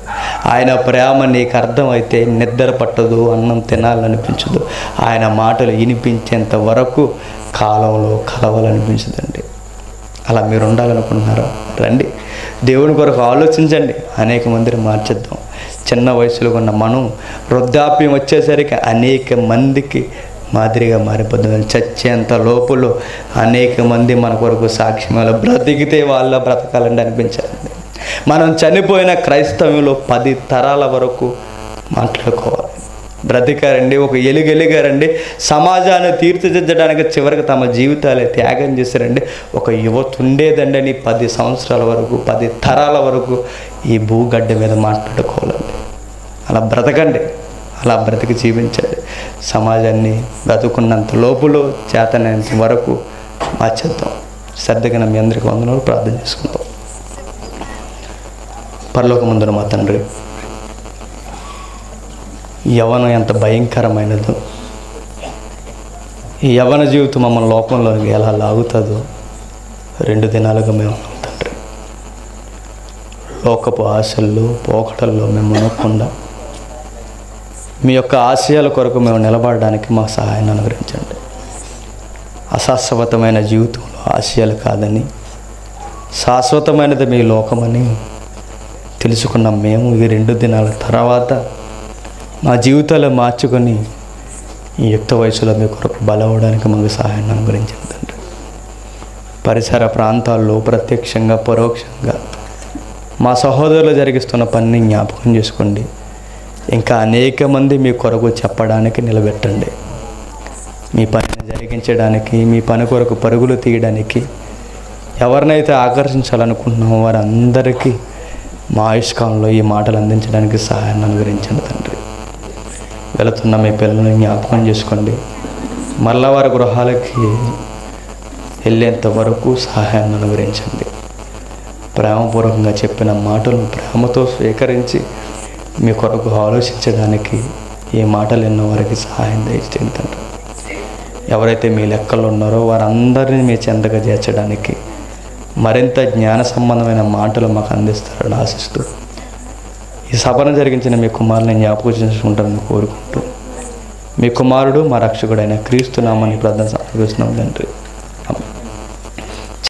ఆయన ప్రేమ నీకు అర్థమైతే నిద్ర పట్టదు అన్నం తినాలనిపించదు ఆయన మాటలు వినిపించేంత వరకు కాలంలో కలవాలనిపించదండి అలా మీరు ఉండాలనుకుంటున్నారా రండి దేవుని కొరకు ఆలోచించండి అనేక మందిని మార్చేద్దాం చిన్న వయసులో ఉన్న మనం వృద్ధాప్యం వచ్చేసరికి అనేక మందికి మాదిరిగా మారిపోతుంది చచ్చేంత లోపల అనేక మంది మన కొరకు సాక్ష్యాలు బ్రతికితే వాళ్ళ బ్రతకాలని అనిపించాలండి మనం చనిపోయిన క్రైస్తవంలో పది తరాల వరకు మాట్లాడుకోవాలి బ్రతికారండి ఒక ఎలుగెలిగారండి సమాజాన్ని తీర్చిదిద్దడానికి చివరికి తమ జీవితాలే త్యాగం చేశారండి ఒక యువత ఉండేదండి అని పది సంవత్సరాల వరకు పది తరాల వరకు ఈ భూగడ్డ మీద మాట్లాడుకోవాలండి అలా బ్రతకండి అలా బ్రతికి జీవించండి సమాజాన్ని బ్రతుకున్నంత లోపులో చేతనంత వరకు మార్చేద్దాం శ్రద్ధగా మీ అందరికీ వందనాలు ప్రార్థన చేసుకుందాం పరలోకమందున మా తండ్రి యవనం ఎంత భయంకరమైనదో ఈ యవన జీవితం మమ్మల్ని లోకంలోకి ఎలా లాగుతుందో రెండు దినాలుగా మేము ఉన్నాం తండ్రి లోకపు ఆశల్లో పోకటల్లో మేము మునగకుండా మీ యొక్క ఆశయాల కొరకు మేము నిలబడడానికి మా సహాయాన్ని అనుగ్రహించండి అశాశ్వతమైన జీవితంలో ఆశయాలు కాదని శాశ్వతమైనది మీ లోకమని తెలుసుకున్న మేము ఈ రెండు దినాల తర్వాత మా జీవితాలు మార్చుకొని ఈ యుక్త వయసులో మీ కొరకు బలవడానికి మాకు సహాయాన్ని అనుగ్రహించండి తండ్రి పరిసర ప్రాంతాల్లో ప్రత్యక్షంగా పరోక్షంగా మా సహోదరులు జరిగిస్తున్న పనిని జ్ఞాపకం చేసుకోండి ఇంకా అనేక మంది మీ కొరకు చెప్పడానికి నిలబెట్టండి మీ పనిని జరిగించడానికి మీ పని కొరకు పరుగులు తీయడానికి ఎవరినైతే ఆకర్షించాలనుకుంటున్నామో వారందరికీ మా ఆయుష్కాలంలో ఈ మాటలు అందించడానికి సహాయాన్ని అనుగ్రహించండి తండ్రి వెళుతున్న మీ పిల్లల్ని జ్ఞాపకం చేసుకోండి మళ్ళా వారి గృహాలకి వెళ్ళేంత వరకు సహాయాన్ని అనుగ్రహించండి ప్రేమపూర్వకంగా చెప్పిన మాటలను ప్రేమతో స్వీకరించి మీ కొరకు ఆలోచించడానికి ఈ మాటలు ఎన్నో వారికి సహాయం దయచేయండి తండ్రి ఎవరైతే మీ లెక్కల్లో ఉన్నారో వారందరినీ మీ చెంతగా చేర్చడానికి మరింత జ్ఞాన సంబంధమైన మాటలు మాకు అందిస్తారని ఆశిస్తూ ఈ సభను జరిగించిన మీ కుమారుని జ్ఞాపకం చేసుకుంటారని కోరుకుంటూ మీ కుమారుడు మా రక్షకుడైన క్రీస్తు నామని ప్రార్థన సమర్పిస్తున్నాం తండ్రి